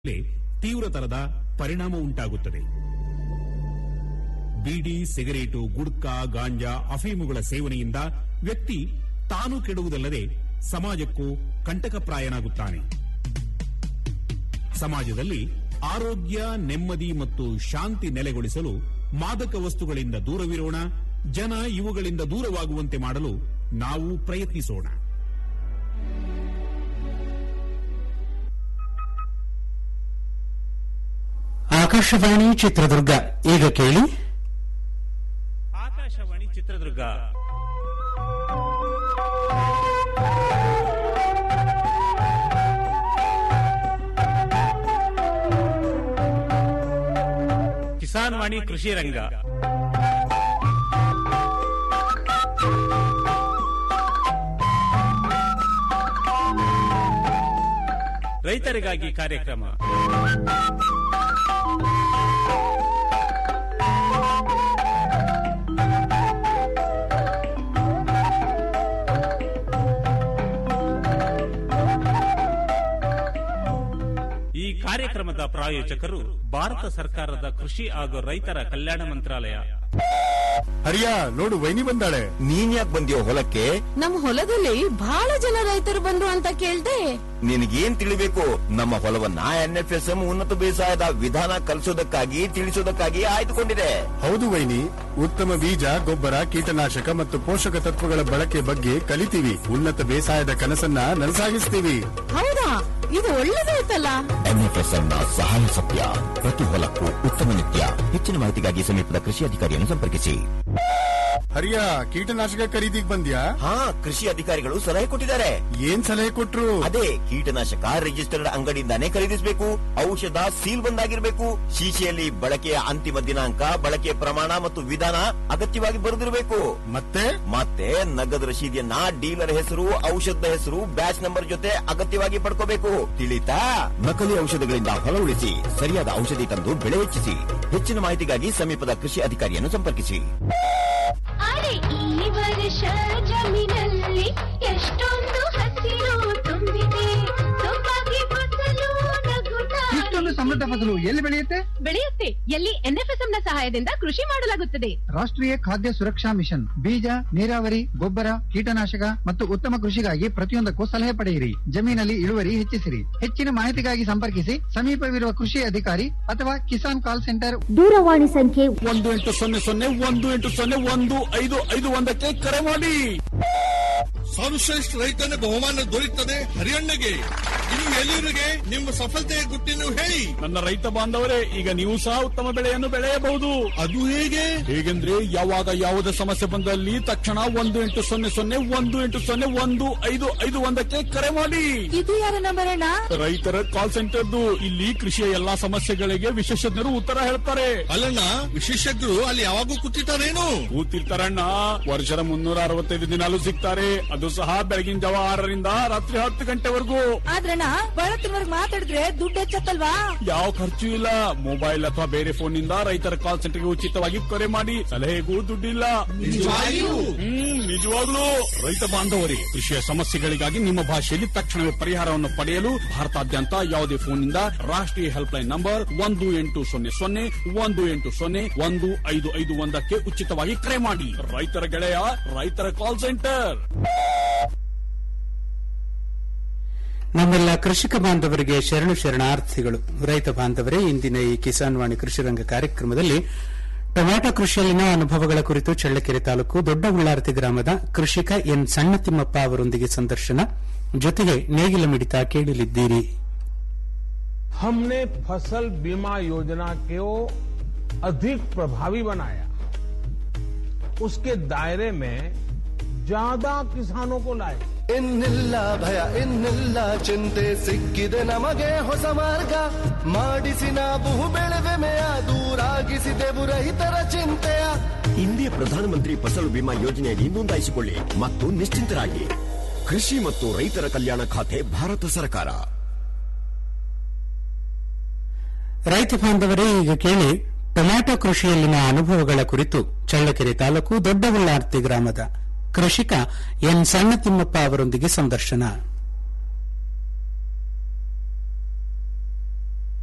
ಮೇಲೆ ತೀವ್ರತರದ ಪರಿಣಾಮ ಉಂಟಾಗುತ್ತದೆ ಬೀಡಿ ಸಿಗರೇಟು ಗುಡ್ಕಾ ಗಾಂಜಾ ಅಫೀಮುಗಳ ಸೇವನೆಯಿಂದ ವ್ಯಕ್ತಿ ತಾನು ಕೆಡುವುದಲ್ಲದೆ ಸಮಾಜಕ್ಕೂ ಕಂಟಕಪ್ರಾಯನಾಗುತ್ತಾನೆ ಸಮಾಜದಲ್ಲಿ ಆರೋಗ್ಯ ನೆಮ್ಮದಿ ಮತ್ತು ಶಾಂತಿ ನೆಲೆಗೊಳಿಸಲು ಮಾದಕ ವಸ್ತುಗಳಿಂದ ದೂರವಿರೋಣ ಜನ ಇವುಗಳಿಂದ ದೂರವಾಗುವಂತೆ ಮಾಡಲು ನಾವು ಪ್ರಯತ್ನಿಸೋಣ ಆಕಾಶವಾಣಿ ಚಿತ್ರದುರ್ಗ ಈಗ ಕೇಳಿ ಆಕಾಶವಾಣಿ ಚಿತ್ರದುರ್ಗ ಕಿಸಾನ್ ವಾಣಿ ಕೃಷಿ ರಂಗ ರೈತರಿಗಾಗಿ ಕಾರ್ಯಕ್ರಮ ಈ ಕಾರ್ಯಕ್ರಮದ ಪ್ರಾಯೋಜಕರು ಭಾರತ ಸರ್ಕಾರದ ಕೃಷಿ ಹಾಗೂ ರೈತರ ಕಲ್ಯಾಣ ಮಂತ್ರಾಲಯ ಹರಿಯ ನೋಡು ವೈನಿ ಬಂದಾಳೆ ನೀನ್ ಯಾಕೆ ಬಂದಿಯೋ ಹೊಲಕ್ಕೆ ನಮ್ ಹೊಲದಲ್ಲಿ ಬಹಳ ಜನ ರೈತರು ಬಂದ್ರು ಅಂತ ಕೇಳ್ದೆ ನಿನಗೇನ್ ತಿಳಿಬೇಕು ನಮ್ಮ ಹೊಲವನ್ನ ಎನ್ಎಫ್ಎಸ್ಎಂ ಉನ್ನತ ಬೇಸಾಯದ ವಿಧಾನ ಕಲಿಸೋದಕ್ಕಾಗಿ ತಿಳಿಸೋದಕ್ಕಾಗಿ ಆಯ್ದುಕೊಂಡಿದೆ ಹೌದು ವೈನಿ ಉತ್ತಮ ಬೀಜ ಗೊಬ್ಬರ ಕೀಟನಾಶಕ ಮತ್ತು ಪೋಷಕ ತತ್ವಗಳ ಬಳಕೆ ಬಗ್ಗೆ ಕಲಿತೀವಿ ಉನ್ನತ ಬೇಸಾಯದ ಕನಸನ್ನ ನನಸಾಗಿಸ್ತೀವಿ ಹೌದಾ ಇದು ಒಳ್ಳೇದಾಯ್ತಲ್ಲ ಎನ್ಎಫ್ಎಸ್ಎಂ ನ ಸಹಾಯ ಸತ್ಯ ಪ್ರತಿ ಹೊಲಕ್ಕೂ ಉತ್ತಮ ನಿತ್ಯ ಹೆಚ್ಚಿನ ಮಾಹಿತಿಗಾಗಿ ಸಮೀಪದ ಕೃಷಿ ಅಧಿಕಾರಿಯನ್ನು ಸಂಪರ್ಕಿಸಿ ಹರಿಯ ಕೀಟನಾಶಕ ಖರೀದಿಗ್ ಬಂದ್ಯಾ ಹಾ ಕೃಷಿ ಅಧಿಕಾರಿಗಳು ಸಲಹೆ ಕೊಟ್ಟಿದ್ದಾರೆ ಏನ್ ಸಲಹೆ ಕೊಟ್ರು ಅದೇ ಕೀಟನಾಶಕ ರಿಜಿಸ್ಟರ್ಡ್ ಅಂಗಡಿಯಿಂದಾನೇ ಖರೀದಿಸಬೇಕು ಔಷಧ ಸೀಲ್ ಬಂದಾಗಿರ್ಬೇಕು ಶೀಶೆಯಲ್ಲಿ ಬಳಕೆಯ ಅಂತಿಮ ದಿನಾಂಕ ಬಳಕೆಯ ಪ್ರಮಾಣ ಮತ್ತು ವಿಧಾನ ಅಗತ್ಯವಾಗಿ ಬರೆದಿರಬೇಕು ಮತ್ತೆ ಮತ್ತೆ ನಗದು ರಶೀದಿಯನ್ನ ಡೀಲರ್ ಹೆಸರು ಔಷಧದ ಹೆಸರು ಬ್ಯಾಚ್ ನಂಬರ್ ಜೊತೆ ಅಗತ್ಯವಾಗಿ ಪಡ್ಕೋಬೇಕು ತಿಳಿತಾ ನಕಲಿ ಔಷಧಗಳಿಂದ ಹೊಲ ಉಳಿಸಿ ಸರಿಯಾದ ಔಷಧಿ ತಂದು ಬೆಳೆ ಹೆಚ್ಚಿಸಿ ಹೆಚ್ಚಿನ ಮಾಹಿತಿಗಾಗಿ ಸಮೀಪದ ಕೃಷಿ ಅಧಿಕಾರಿಯನ್ನು ಸಂಪರ್ಕಿಸಿ ಅರೆ ಈ ವರ್ಷ ಜಮೀನಲ್ಲಿ ಎಷ್ಟೊಂದು ಹಸಿರು ತುಂಬಿದೆ ಸೊಬಗೆ ಫಸಲು ನಗುತ್ತಾ ಇಷ್ಟೊಂದು ಸಮೃದ್ಧ ಫಸಲು ಎಲ್ಲಿ ಬೆಳೆಯುತ್ತೆ ಬೆಳೆಯುತ್ತೆ ಎಲ್ಲಿ ಎನ್ಎಫ್ಎಸ್ಎಂ ನ ಸಹಾಯದಿಂದ ಕೃಷಿ ಮಾಡಲಾಗುತ್ತದೆ ರಾಷ್ಟ್ರೀಯ ಖಾದ್ಯ ಸುರಕ್ಷಾ ಮಿಷನ್ ಬೀಜ ನೀರಾವರಿ ಗೊಬ್ಬರ ಕೀಟನಾಶಕ ಮತ್ತು ಉತ್ತಮ ಕೃಷಿಗಾಗಿ ಪ್ರತಿಯೊಂದಕ್ಕೂ ಸಲಹೆ ಪಡೆಯಿರಿ ಜಮೀನಲ್ಲಿ ಇಳುವರಿ ಹೆಚ್ಚಿಸಿರಿ ಹೆಚ್ಚಿನ ಮಾಹಿತಿಗಾಗಿ ಸಂಪರ್ಕಿಸಿ ಸಮೀಪವಿರುವ ಕೃಷಿ ಅಧಿಕಾರಿ ಅಥವಾ ಕಿಸಾನ್ ಕಾಲ್ ಸೆಂಟರ್ ದೂರವಾಣಿ ಸಂಖ್ಯೆ ಒಂದು ಎಂಟು ಸೊನ್ನೆ ಸೊನ್ನೆ ಒಂದು ಎಂಟು ಸೊನ್ನೆ ಒಂದು ಐದು ಐದು ಒಂದಕ್ಕೆ ಕರೆ ಮಾಡಿ ಸರ್ವಶ್ರೇಷ್ಠ ರೈತನ ಬಹುಮಾನ ದೊರೆಯುತ್ತದೆ ಹರಿಯಣ್ಣಗೆ ಇನ್ನು ಎಲ್ಲಿವರೆಗೆ ನಿಮ್ಮ ಸಫಲತೆಯ ಗುಟ್ಟಿನ ಹೇಳಿ ನನ್ನ ರೈತ ಬಾಂಧವರೇ ಈಗ ನೀವು ಸಹ ಉತ್ತಮ ಬೆಳೆಯನ್ನು ಬೆಳೆಯಬಹುದು ಅದು ಹೇಗೆ ಹೇಗೆಂದ್ರೆ ಯಾವಾಗ ಯಾವುದೇ ಸಮಸ್ಯೆ ಬಂದಲ್ಲಿ ತಕ್ಷಣ ಒಂದು ಎಂಟು ಸೊನ್ನೆ ಸೊನ್ನೆ ಒಂದು ಎಂಟು ಸೊನ್ನೆ ಒಂದು ಐದು ಐದು ಒಂದಕ್ಕೆ ಕರೆ ಮಾಡಿ ಇದು ಯಾರ ನಂಬರ್ ಅಣ್ಣ ರೈತರ ಕಾಲ್ ಸೆಂಟರ್ದು ಇಲ್ಲಿ ಕೃಷಿಯ ಎಲ್ಲಾ ಸಮಸ್ಯೆಗಳಿಗೆ ವಿಶೇಷಜ್ಞರು ಉತ್ತರ ಹೇಳ್ತಾರೆ ಅಲ್ಲಣ್ಣ ವಿಶೇಷಜ್ಞರು ಅಲ್ಲಿ ಯಾವಾಗೂ ಕೂತಿರ್ತಾರೇನು ಕೂತಿರ್ತಾರಣ್ಣ ವರ್ಷದ ಮುನ್ನೂರ ಅರವತ್ತೈದು ದಿನಾಲೂ ಸಿಗ್ತಾರೆ ಅದು ಸಹ ಬೆಳಗಿನ ಜಾವ ಆರರಿಂದ ರಾತ್ರಿ ಹತ್ತು ಗಂಟೆವರೆಗೂ ಆದ್ರಣ್ಣ ಬಳತ್ತಿನವರ್ಗ್ ಮಾತಾಡಿದ್ರೆ ದುಡ್ಡು ಹೆಚ್ಚತ್ತಲ್ವಾ ಯಾವ ಖರ್ಚು ಇಲ್ಲ ಮೊಬೈಲ್ ಅಥವಾ ಬೇರೆ ಫೋನ್ ನಿಂದ ರೈತರ ಕಾಲ್ ಸೆಂಟರ್ಗೆ ಉಚಿತವಾಗಿ ಕರೆ ಮಾಡಿ ಸಲಹೆಗೂ ದುಡ್ಡಿಲ್ಲ ಹ್ಮ್ ನಿಜವಾಗ್ಲೂ ರೈತ ಬಾಂಧವರೇ ಕೃಷಿಯ ಸಮಸ್ಯೆಗಳಿಗಾಗಿ ನಿಮ್ಮ ಭಾಷೆಯಲ್ಲಿ ತಕ್ಷಣವೇ ಪರಿಹಾರವನ್ನು ಪಡೆಯಲು ಭಾರತಾದ್ಯಂತ ಯಾವುದೇ ಫೋನ್ನಿಂದ ರಾಷ್ಟ್ರೀಯ ಹೆಲ್ಪ್ ಲೈನ್ ನಂಬರ್ ಒಂದು ಎಂಟು ಸೊನ್ನೆ ಸೊನ್ನೆ ಒಂದು ಎಂಟು ಸೊನ್ನೆ ಒಂದು ಐದು ಐದು ಒಂದಕ್ಕೆ ಉಚಿತವಾಗಿ ಕರೆ ಮಾಡಿ ರೈತರ ಗೆಳೆಯ ರೈತರ ಕಾಲ್ ಸೆಂಟರ್ ನಮ್ಮೆಲ್ಲ ಕೃಷಿಕ ಬಾಂಧವರಿಗೆ ಶರಣು ಶರಣಾರ್ಥಿಗಳು ರೈತ ಬಾಂಧವರೇ ಇಂದಿನ ಈ ಕಿಸಾನ್ ವಾಣಿ ಕೃಷಿ ರಂಗ ಕಾರ್ಯಕ್ರಮದಲ್ಲಿ ಟೊಮ್ಯಾಟೊ ಕೃಷಿಯಲ್ಲಿನ ಅನುಭವಗಳ ಕುರಿತು ಚಳ್ಳಕೆರೆ ತಾಲೂಕು ದೊಡ್ಡ ಉಳ್ಳಾರತಿ ಗ್ರಾಮದ ಕೃಷಿಕ ಎನ್ ಸಣ್ಣ ತಿಮ್ಮಪ್ಪ ಅವರೊಂದಿಗೆ ಸಂದರ್ಶನ ಜೊತೆಗೆ ನೇಗಿಲ ಮಿಡಿತ ಕೇಳಲಿದ್ದೀರಿ हमने फसल बीमा योजना को अधिक प्रभावी बनाया उसके दायरे में ज्यादा किसानों को लाए ಇನ್ನಿಲ್ಲ ಭಯ ಇನ್ನಿಲ್ಲ ಚಿಂತೆ ಸಿಕ್ಕಿದೆ ನಮಗೆ ಹೊಸ ಮಾರ್ಗ ಮಾಡಿಸಿ ನಾವು ಬೆಳೆವೆಮೆಯ ದೂರಾಗಿಸಿದೆವು ರೈತರ ಚಿಂತೆಯ ಇಂದಿಯ ಪ್ರಧಾನಮಂತ್ರಿ ಫಸಲು ಬಿಮಾ ಯೋಜನೆಯಡಿ ನೋಂದಾಯಿಸಿಕೊಳ್ಳಿ ಮತ್ತು ನಿಶ್ಚಿಂತರಾಗಿ ಕೃಷಿ ಮತ್ತು ರೈತರ ಕಲ್ಯಾಣ ಖಾತೆ ಭಾರತ ಸರ್ಕಾರ ರೈತ ಬಾಂಧವರೇ ಈಗ ಕೇಳಿ ಟೊಮ್ಯಾಟೊ ಕೃಷಿಯಲ್ಲಿನ ಅನುಭವಗಳ ಕುರಿತು ಚಳ್ಳಕೆರೆ ತಾಲೂಕು ದೊಡ್ಡ ಉಳ್ಳಾರ್ತಿ ಗ್ರಾಮದ ಕೃಷಿಕ ಎನ್ ಸಣ್ಣ ತಿಮ್ಮಪ್ಪ ಅವರೊಂದಿಗೆ ಸಂದರ್ಶನ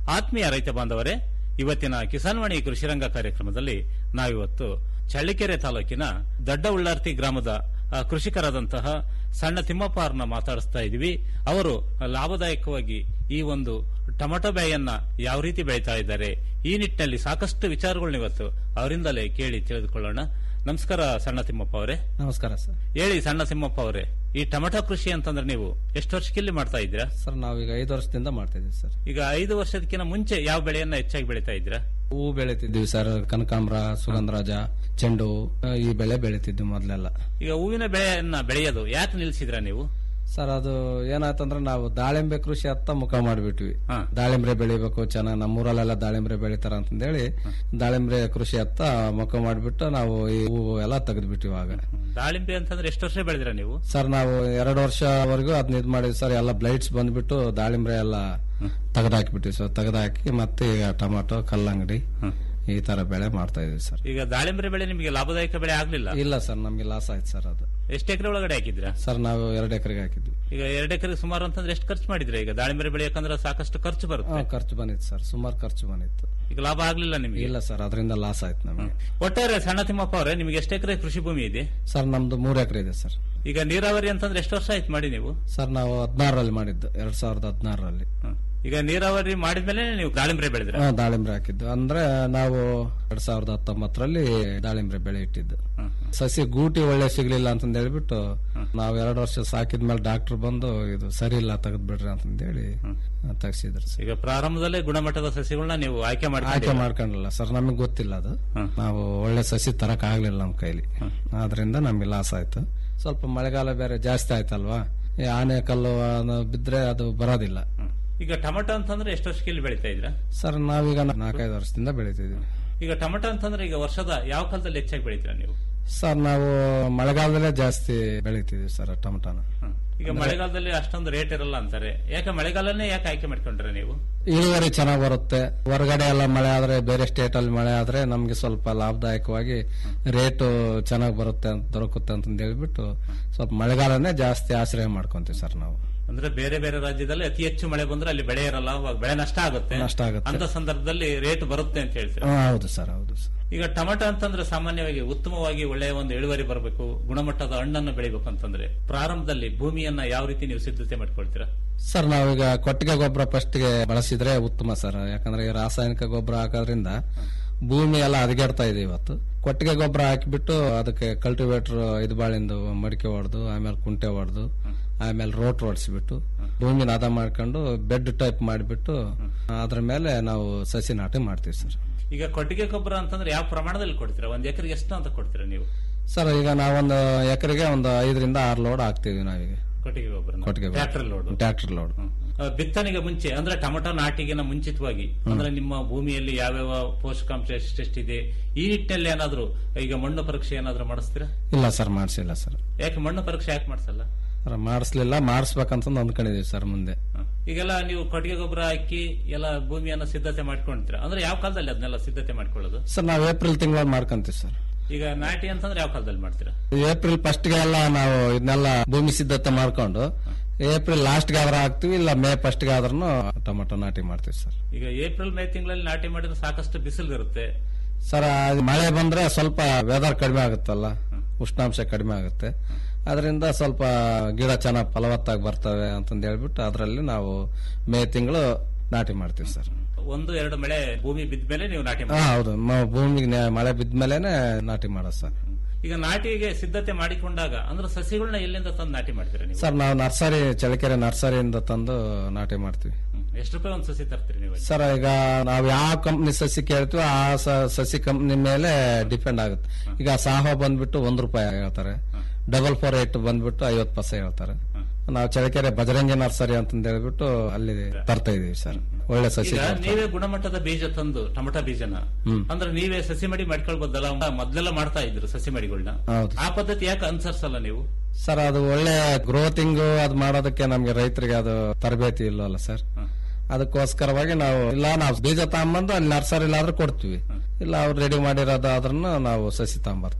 ಆತ್ಮೀಯ ರೈತ ಬಾಂಧವರೇ ಇವತ್ತಿನ ಕಿಸಾನ್ವಾಣಿ ಕೃಷಿರಂಗ ಕಾರ್ಯಕ್ರಮದಲ್ಲಿ ನಾವಿವತ್ತು ಚಳ್ಳಿಕೆರೆ ತಾಲೂಕಿನ ದೊಡ್ಡ ಉಳ್ಳಾರ್ತಿ ಗ್ರಾಮದ ಆ, ಕೃಷಿಕರಾದಂತಹ ಸಣ್ಣ ತಿಮ್ಮಪ್ಪ ಅವ್ರನ್ನ ಮಾತಾಡಿಸ್ತಾ ಇದೀವಿ ಅವರು ಲಾಭದಾಯಕವಾಗಿ ಈ ಒಂದು ಟೊಮೆಟೊ ಬೆಳೆಯನ್ನ ಯಾವ ರೀತಿ ಬೆಳೀತಾ ಇದ್ದಾರೆ ಈ ನಿಟ್ಟಿನಲ್ಲಿ ಸಾಕಷ್ಟು ವಿಚಾರಗಳನ್ನ ಇವತ್ತು ಅವರಿಂದಲೇ ಕೇಳಿ ತಿಳಿದುಕೊಳ್ಳೋಣ ನಮಸ್ಕಾರ ಸಣ್ಣ ತಿಮ್ಮಪ್ಪ ಅವರೇ ನಮಸ್ಕಾರ ಸರ್ ಹೇಳಿ ಸಣ್ಣ ತಿಮ್ಮಪ್ಪ ಅವರೇ ಈ ಟೊಮೆಟೊ ಕೃಷಿ ಅಂತಂದ್ರೆ ನೀವು ಎಷ್ಟು ವರ್ಷಕ್ಕಿಲ್ಲಿ ಮಾಡ್ತಾ ಇದ್ದೀರಾ ಸರ್ ನಾವೀಗ ಐದು ವರ್ಷದಿಂದ ಮಾಡ್ತಾ ಇದೀವಿ ಸರ್ ಈಗ ಐದು ವರ್ಷದಕ್ಕಿಂತ ಮುಂಚೆ ಯಾವ ಬೆಳೆಯನ್ನ ಹೆಚ್ಚಾಗಿ ಬೆಳೀತಾ ಇದ್ದೀರಾ ಹೂವು ಬೆಳಿತಿದ್ವಿ ಸರ್ ಕನಕಾಂಬ್ರ ಸುಗಂಧರಾಜ ಚೆಂಡು ಹೂ, ಈ ಬೆಳೆ ಬೆಳಿತಿದ್ವಿ ಮೊದಲೆಲ್ಲ ಈಗ ಹೂವಿನ ಬೆಳೆಯನ್ನ ಬೆಳೆಯೋದು ಯಾಕೆ ನಿಲ್ಸಿದ್ರಾ ನೀವು ಸರ್ ಅದು ಏನಾಯ್ತಂದ್ರೆ ನಾವು ದಾಳಿಂಬೆ ಕೃಷಿ ಹತ್ತ ಮುಖ ಮಾಡಿಬಿಟ್ವಿ ದಾಳಿಂಬ್ರೆ ಬೆಳಿಬೇಕು ಚೆನ್ನಾಗಿ ನಮ್ಮೂರಲ್ಲೆಲ್ಲ ದಾಳಿಂಬ್ರೆ ಬೆಳಿತಾರ ಅಂತಂದೇಳಿ ದಾಳಿಂಬ್ರೆ ಕೃಷಿ ಹತ್ತ ಮುಖ ಮಾಡಿಬಿಟ್ಟು ನಾವು ಈ ಹೂವು ಎಲ್ಲ ತೆಗೆದ್ಬಿಟ್ಟಿವಿ ಆಗ ದಾಳಿಂಬೆ ಅಂತಂದ್ರೆ ಎಷ್ಟು ವರ್ಷ ಬೆಳೆದಿರಾ ನೀವು ಸರ್ ನಾವು ಎರಡು ವರ್ಷವರೆಗೂ ಅದನ್ನ ಇದು ಮಾಡಿದ್ವಿ ಸರ್ ಎಲ್ಲ ಬ್ಲೈಟ್ಸ್ ಬಂದ್ಬಿಟ್ಟು ದಾಳಿಂಬ್ರೆ ಎಲ್ಲ ತೆಗೆದಾಕಿಬಿಟ್ಟಿವಿ ಸರ್ ತೆಗೆದಾಕಿ ಮತ್ತೆ ಈಗ ಟೊಮಾಟೊ ಕಲ್ಲಂಗಡಿ ಈ ತರ ಬೆಳೆ ಮಾಡ್ತಾ ಇದೀವಿ ಸರ್ ಈಗ ದಾಳಿಂಬೆ ಬೆಳೆ ನಿಮಗೆ ಲಾಭದಾಯಕ ಬೆಳೆ ಆಗ್ಲಿಲ್ಲ ಇಲ್ಲ ಸರ್ ನಮ್ಗೆ ಲಾಸ್ ಆಯ್ತು ಸರ್ ಅದು ಎಷ್ಟು ಎಕರೆ ಒಳಗಡೆ ಹಾಕಿದ್ರಾ ಸರ್ ನಾವು ಎರಡು ಎಕರೆಗೆ ಹಾಕಿದ್ವಿ ಈಗ ಎರಡು ಎಕರೆ ಸುಮಾರು ಅಂತಂದ್ರೆ ಎಷ್ಟು ಖರ್ಚು ಮಾಡಿದ್ರೆ ಈಗ ದಾಳಿಂಬೆ ಬೆಳೆ ಯಾಕಂದ್ರೆ ಸಾಕಷ್ಟು ಖರ್ಚು ಬರುತ್ತೆ ಹಾ, ಖರ್ಚು ಬಂದಿತ್ತು ಸರ್ ಸುಮಾರು ಖರ್ಚು ಬಂದಿತ್ತು ಈಗ ಲಾಭ ಆಗ್ಲಿಲ್ಲ ನಿಮಗೆ ಇಲ್ಲ ಸರ್ ಅದರಿಂದ ಲಾಸ್ ಆಯ್ತು ನಮಗೆ ಒಟ್ಟಾರೆ ಸಣ್ಣ ತಿಮ್ಮಪ್ಪ ಅವರೇ ನಿಮಗೆ ಎಷ್ಟು ಎಕರೆ ಕೃಷಿ ಭೂಮಿ ಇದೆ ಸರ್ ನಮ್ದು ಮೂರು ಎಕರೆ ಇದೆ ಸರ್ ಈಗ ನೀರಾವರಿ ಅಂತಂದ್ರೆ ಎಷ್ಟು ವರ್ಷ ಆಯ್ತು ಮಾಡಿ ನೀವು ಸರ್ ನಾವು ಹದಿನಾರರಲ್ಲಿ ಮಾಡಿದ್ದು ಎರಡ್ ಸಾವಿರದ ಹದಿನಾರರಲ್ಲಿ ಈಗ ನೀರಾವರಿ ಮಾಡಿದ್ಮೇಲೆ ನೀವು ದಾಳಿಂಬೆ ಬೆಳೆದ್ರ ಹಾ, ದಾಳಿಂಬ್ರೆ ಹಾಕಿದ್ದು ಅಂದ್ರೆ ನಾವು ಎರಡ್ ಸಾವಿರದ ಹತ್ತೊಂಬತ್ತರಲ್ಲಿ ದಾಳಿಂಬ್ರೆ ಬೆಳೆ ಇಟ್ಟಿದ್ದು ಸಸಿ ಗೂಟಿ ಒಳ್ಳೆ ಸಿಗ್ಲಿಲ್ಲ ಅಂತಂದ್ ಹೇಳ್ಬಿಟ್ಟು ನಾವು ಎರಡು ವರ್ಷ ಸಾಕಿದ್ಮೇಲೆ ಡಾಕ್ಟರ್ ಬಂದು ಇದು ಸರಿ ಇಲ್ಲ ತೆಗೆದ್ ಬಿಡ್ರಿ ಅಂತಂದೇಳಿ ತೆಗ್ಸಿದ್ರು ಸರ್ ಈಗ ಪ್ರಾರಂಭದಲ್ಲೇ ಗುಣಮಟ್ಟದ ಸಸಿಗಳನ್ನ ನೀವು ಆಯ್ಕೆ ಆಯ್ಕೆ ಮಾಡಿ ಮಾಡ್ಕೊಂಡಿಲ್ಲ ಸರ್ ನಮಗೆ ಗೊತ್ತಿಲ್ಲ ಅದು ನಾವು ಒಳ್ಳೆ ಸಸಿ ತರಕ್ ಆಗ್ಲಿಲ್ಲ ನಮ್ ಕೈಲಿ ಆದ್ರಿಂದ ನಮ್ಗೆ ಲಾಸ್ ಆಯ್ತು ಸ್ವಲ್ಪ ಮಳೆಗಾಲ ಬೇರೆ ಜಾಸ್ತಿ ಆಯ್ತಲ್ವಾ ಈ ಆನೆ ಕಲ್ಲು ಅದು ಬಿದ್ರೆ ಅದು ಬರೋದಿಲ್ಲ ಈಗ ಟೊಮೆಟೊ ಅಂತಂದ್ರೆ ಎಷ್ಟು ವರ್ಷಕ್ಕೆ ಇಲ್ಲಿ ಬೆಳೀತಾ ಇದ್ರ ಸರ್ ನಾವೀಗ ನಾಲ್ಕೈದು ವರ್ಷದಿಂದ ಬೆಳಿತಿದೀವಿ ಈಗ ಟೊಮೆಟೊ ಅಂತಂದ್ರೆ ಈಗ ವರ್ಷದ ಯಾವ ಕಾಲದಲ್ಲಿ ಹೆಚ್ಚಾಗಿ ಬೆಳಿತೀರಾ ನೀವು ಸರ್ ನಾವು ಮಳೆಗಾಲದಲ್ಲೇ ಜಾಸ್ತಿ ಬೆಳಿತಿದೀವಿ ಸರ್ ಟೊಮಟೊನ ಈಗ ಮಳೆಗಾಲದಲ್ಲಿ ಅಷ್ಟೊಂದು ರೇಟ್ ಇರಲ್ಲ ಅಂತಾರೆ ಯಾಕೆ ಮಳೆಗಾಲನೇ ಯಾಕೆ ಆಯ್ಕೆ ಮಾಡ್ಕೊಂಡ್ರೆ ನೀವು ಇಳುವರಿ ಚೆನ್ನಾಗಿ ಬರುತ್ತೆ ಹೊರಗಡೆ ಎಲ್ಲ ಮಳೆ ಆದ್ರೆ ಬೇರೆ ಸ್ಟೇಟ್ ಅಲ್ಲಿ ಮಳೆ ಆದ್ರೆ ನಮ್ಗೆ ಸ್ವಲ್ಪ ಲಾಭದಾಯಕವಾಗಿ ರೇಟು ಚೆನ್ನಾಗಿ ಬರುತ್ತೆ ಅಂತ ದೊರಕುತ್ತೆ ಅಂತ ಹೇಳ್ಬಿಟ್ಟು ಸ್ವಲ್ಪ ಮಳೆಗಾಲನೇ ಜಾಸ್ತಿ ಆಶ್ರಯ ಮಾಡ್ಕೊಂತೀವಿ ಸರ್ ನಾವು ಅಂದ್ರೆ ಬೇರೆ ಬೇರೆ ರಾಜ್ಯದಲ್ಲಿ ಅತಿ ಹೆಚ್ಚು ಮಳೆ ಬಂದ್ರೆ ಅಲ್ಲಿ ಬೆಳೆ ಇರಲ್ಲ ಅವಾಗ ಬೆಳೆ ನಷ್ಟ ಆಗುತ್ತೆ ನಷ್ಟ ಆಗುತ್ತೆ. ಅಂತ ಸಂದರ್ಭದಲ್ಲಿ ರೇಟ್ ಬರುತ್ತೆ ಅಂತ ಹೇಳ್ತೀರಾ ಹಾ, ಹೌದು ಸರ್ ಹೌದು ಸರ್ ಈಗ ಟೊಮೆಟೊ ಅಂತಂದ್ರೆ ಸಾಮಾನ್ಯವಾಗಿ ಉತ್ತಮವಾಗಿ ಒಳ್ಳೆಯ ಒಂದು ಇಳುವರಿ ಬರಬೇಕು ಗುಣಮಟ್ಟದ ಹಣ್ಣನ್ನು ಬೆಳಿಬೇಕು ಅಂತಂದ್ರೆ ಪ್ರಾರಂಭದಲ್ಲಿ ಭೂಮಿಯನ್ನ ಯಾವ ರೀತಿ ನೀವು ಸಿದ್ಧತೆ ಮಾಡ್ಕೊಳ್ತೀರಾ ಸರ್ ನಾವೀಗ ಕೊಟ್ಟಿಗೆ ಗೊಬ್ಬರ ಫಸ್ಟ್ಗೆ ಬಳಸಿದ್ರೆ ಉತ್ತಮ ಸರ್ ಯಾಕಂದ್ರೆ ಈ ರಾಸಾಯನಿಕ ಗೊಬ್ಬರ ಹಾಕೋದ್ರಿಂದ ಭೂಮಿ ಎಲ್ಲ ಹದಗೆಡ್ತಾ ಇದೆ ಇವತ್ತು ಕೊಟ್ಟಿಗೆ ಗೊಬ್ಬರ ಹಾಕಿಬಿಟ್ಟು ಅದಕ್ಕೆ ಕಲ್ಟಿವೇಟರ್ ಇದು ಬಾಳಿಂದು ಮಡಿಕೆ ಹೊಡೆದು ಆಮೇಲೆ ಕುಂಟೆ ಹೊಡೆದು ಆಮೇಲೆ ರೋಟ್ ಹೊಡ್ಸಿಬಿಟ್ಟು ಭೂಮಿನ ಹದ ಮಾಡ್ಕೊಂಡು ಬೆಡ್ ಟೈಪ್ ಮಾಡಿಬಿಟ್ಟು ಅದ್ರ ಮೇಲೆ ನಾವು ಸಸಿ ನಾಟಿ ಮಾಡ್ತೀವಿ ಸರ್ ಈಗ ಕೊಟ್ಟಿಗೆ ಗೊಬ್ಬರ ಅಂತಂದ್ರೆ ಯಾವ ಪ್ರಮಾಣದಲ್ಲಿ ಕೊಡ್ತೀರಾ ಒಂದ್ ಎಕರೆಗೆ ಎಷ್ಟು ಅಂತ ಕೊಡ್ತೀರಾ ನೀವು ಸರ್ ಈಗ ನಾವೊಂದು ಎಕರೆಗೆ ಒಂದು ಐದರಿಂದ ಆರು ಲೋಡ್ ಹಾಕ್ತೀವಿ ನಾವೀಗ ಕೊಟ್ಟಿಗೆ ಗೊಬ್ಬರ ಕೊಟ್ಟಿಗೆ ಟ್ರ್ಯಾಕ್ಟರ್ ಲೋಡ್ ಟ್ರ್ಯಾಕ್ಟರ್ ಲೋಡ್ ಬಿತ್ತನೆಗೆ ಮುಂಚೆ ಅಂದ್ರೆ ಟೊಮೆಟೊ ನಾಟಿಗಿನ ಮುಂಚಿತವಾಗಿ ಅಂದ್ರೆ ನಿಮ್ಮ ಭೂಮಿಯಲ್ಲಿ ಯಾವ್ಯಾವ ಪೋಷಕಾಂಶ ಎಷ್ಟೆಷ್ಟಿದೆ ಈ ನಿಟ್ಟಿನಲ್ಲಿ ಏನಾದ್ರು ಈಗ ಮಣ್ಣು ಪರೀಕ್ಷೆ ಏನಾದ್ರು ಮಾಡಿಸ್ತೀರಾ ಇಲ್ಲ ಸರ್ ಮಾಡಿಸಿಲ್ಲ ಸರ್ ಯಾಕೆ ಮಣ್ಣು ಪರೀಕ್ಷೆ ಯಾಕೆ ಮಾಡಿಸಲ್ಲ ಸರ್ ಮಾಡಿಸ್ಲಿಲ್ಲ ಮಾಡಿಸ್ಬೇಕಂತ ಅಂದ್ಕೊಂಡಿದೀವಿ ಸರ್ ಮುಂದೆ ಈಗೆಲ್ಲ ನೀವು ಕೊಟ್ಟಿಗೆ ಗೊಬ್ಬರ ಹಾಕಿ ಎಲ್ಲ ಭೂಮಿಯನ್ನ ಸಿದ್ಧತೆ ಮಾಡ್ಕೊಂತೀರಾ ಅಂದ್ರೆ ಯಾವ ಕಾಲದಲ್ಲಿ ಅದನ್ನೆಲ್ಲ ಸಿದ್ಧತೆ ಮಾಡ್ಕೊಳ್ಳೋದು ಸರ್ ನಾವು ಏಪ್ರಿಲ್ ತಿಂಗಳಲ್ಲಿ ಮಾಡ್ಕೊಂತೀವಿ ಸರ್ ಈಗ ನಾಟಿ ಅಂತಂದ್ರೆ ಯಾವ ಕಾಲದಲ್ಲಿ ಮಾಡ್ತೀರಾ ಏಪ್ರಿಲ್ ಫಸ್ಟ್ ಗೆ ಎಲ್ಲ ನಾವು ಇದನ್ನೆಲ್ಲ ಭೂಮಿ ಸಿದ್ಧತೆ ಮಾಡ್ಕೊಂಡು ಏಪ್ರಿಲ್ ಲಾಸ್ಟ್ ಗೆ ಆದ್ರೂ ಹಾಕ್ತಿವಿ ಇಲ್ಲ ಮೇ ಫಸ್ಟ್ ಗೆ ಆದ್ರೂ ಟೊಮೆಟೊ ನಾಟಿ ಮಾಡ್ತೀವಿ ಸರ್ ಈಗ ಏಪ್ರಿಲ್ ಮೇ ತಿಂಗಳಲ್ಲಿ ನಾಟಿ ಮಾಡಿದ್ರೆ ಸಾಕಷ್ಟು ಬಿಸಿಲು ಇರುತ್ತೆ ಸರ್ ಅದು ಮಳೆ ಬಂದ್ರೆ ಸ್ವಲ್ಪ ವೆದರ್ ಕಡಿಮೆ ಆಗುತ್ತಲ್ಲ ಉಷ್ಣಾಂಶ ಕಡಿಮೆ ಆಗುತ್ತೆ ಅದರಿಂದ ಸ್ವಲ್ಪ ಗಿಡ ಚೆನ್ನಾಗಿ ಫಲವತ್ತಾಗಿ ಬರ್ತವೆ ಅಂತಂದು ಹೇಳ್ಬಿಟ್ಟು ಅದರಲ್ಲಿ ನಾವು ಮೇ ತಿಂಗಳು ನಾಟಿ ಮಾಡ್ತೀವಿ ಸರ್ ಒಂದು ಎರಡು ಮಳೆ ಭೂಮಿ ಬಿದ್ದ ನೀವು ನಾಟಿ ಹಾ ಮಾಡಿ ಹೌದು ಮ- ಭೂಮಿಗೆ ನೆ- ಮಳೆ ಬಿದ್ಮೇಲೆನೆ ನಾಟಿ ಮಾಡೋದು ಸರ್ ಈಗ ನಾಟಿಗೆ ಸಿದ್ಧತೆ ಮಾಡಿಕೊಂಡಾಗ ಅಂದ್ರೆ ಸಸಿಗಳನ್ನ ಎಲ್ಲಿಂದ ತಂದು ನಾಟಿ ಮಾಡ್ತೀರಾ ನೀವು ಸರ್ ನಾವು ನರ್ಸರಿ ಚಳ್ಳಕೆರೆ ನರ್ಸರಿಯಿಂದ ತಂದು ನಾಟಿ ಮಾಡ್ತೀವಿ ಎಷ್ಟು ರೂಪಾಯಿ ಒಂದು ಸಸಿ ತರ್ತೀರಿ ನೀವು ಸರ್ ಈಗ ನಾವು ಯಾವ ಕಂಪ್ನಿ ಸಸಿ ಕೇಳ್ತೀವೋ ಆ ಸ- ಸಸಿ ಕಂಪ್ನಿ ಮೇಲೆ ಡಿಪೆಂಡ್ ಆಗುತ್ತೆ ಈಗ ಸಾಹೋ ಬಂದ್ಬಿಟ್ಟು ಒಂದ್ ರೂಪಾಯಿ ಹೇಳ್ತಾರೆ ಡಬಲ್ ಫೋರ್ ಏಟ್ ಬಂದ್ಬಿಟ್ಟು ಐವತ್ ಪೈಸೆ ಹೇಳ್ತಾರೆ ನಾವು ಚಳ್ಳಕೆರೆ ಬಜರಂಗಿ ನರ್ಸರಿ ಅಂತಂದ್ ಹೇಳ್ಬಿಟ್ಟು ಅಲ್ಲಿ ತರ್ತಾ ಇದೀವಿ ಸರ್ ಒಳ್ಳೆ ಸಸಿ ಈಗ ಕೊಡ್ತಾರೆ. ನೀವೇ ಗುಣಮಟ್ಟದ ಬೀಜ ತಂದು ಟೊಮಟೊ ಬೀಜನ ಹ್ಮ್. ಅಂದ್ರೆ ನೀವೇ ಸಸಿ ಮಡಿ ಮಾಡ್ಕೊಳ್ಬೋದಲ್ಲ ಮೊದ್ಲೆಲ್ಲ ಮಾಡ್ತಾ ಇದ್ರು ಸಸಿ ಮಡಿಗಳನ್ನ ಹೌದು. ಆ ಪದ್ಧತಿ ಯಾಕೆ ಅನುಸರಿಸಲ್ಲ ನೀವು ಸರ್ ಅದು ಒಳ್ಳೆ ಗ್ರೋತಿಂಗ್ ಅದು ಮಾಡೋದಕ್ಕೆ ನಮ್ಗೆ ರೈತರಿಗೆ ಅದು ತರಬೇತಿ ಇಲ್ಲವಲ್ಲ ಸರ್ ಅದಕ್ಕೋಸ್ಕರವಾಗಿ ನಾವು ಇಲ್ಲ ನಾವು ಬೀಜ ತಗೊಂಬಂದು ಅಲ್ಲಿ ನರ್ಸರಿಲಾದ್ರೂ ಕೊಡ್ತೀವಿ ಇಲ್ಲ ಅವ್ರು ರೆಡಿ ಮಾಡಿರೋದಾದ್ರೂ ನಾವು ಸಸಿ ತಗೊಂಬರ್ತೀವಿ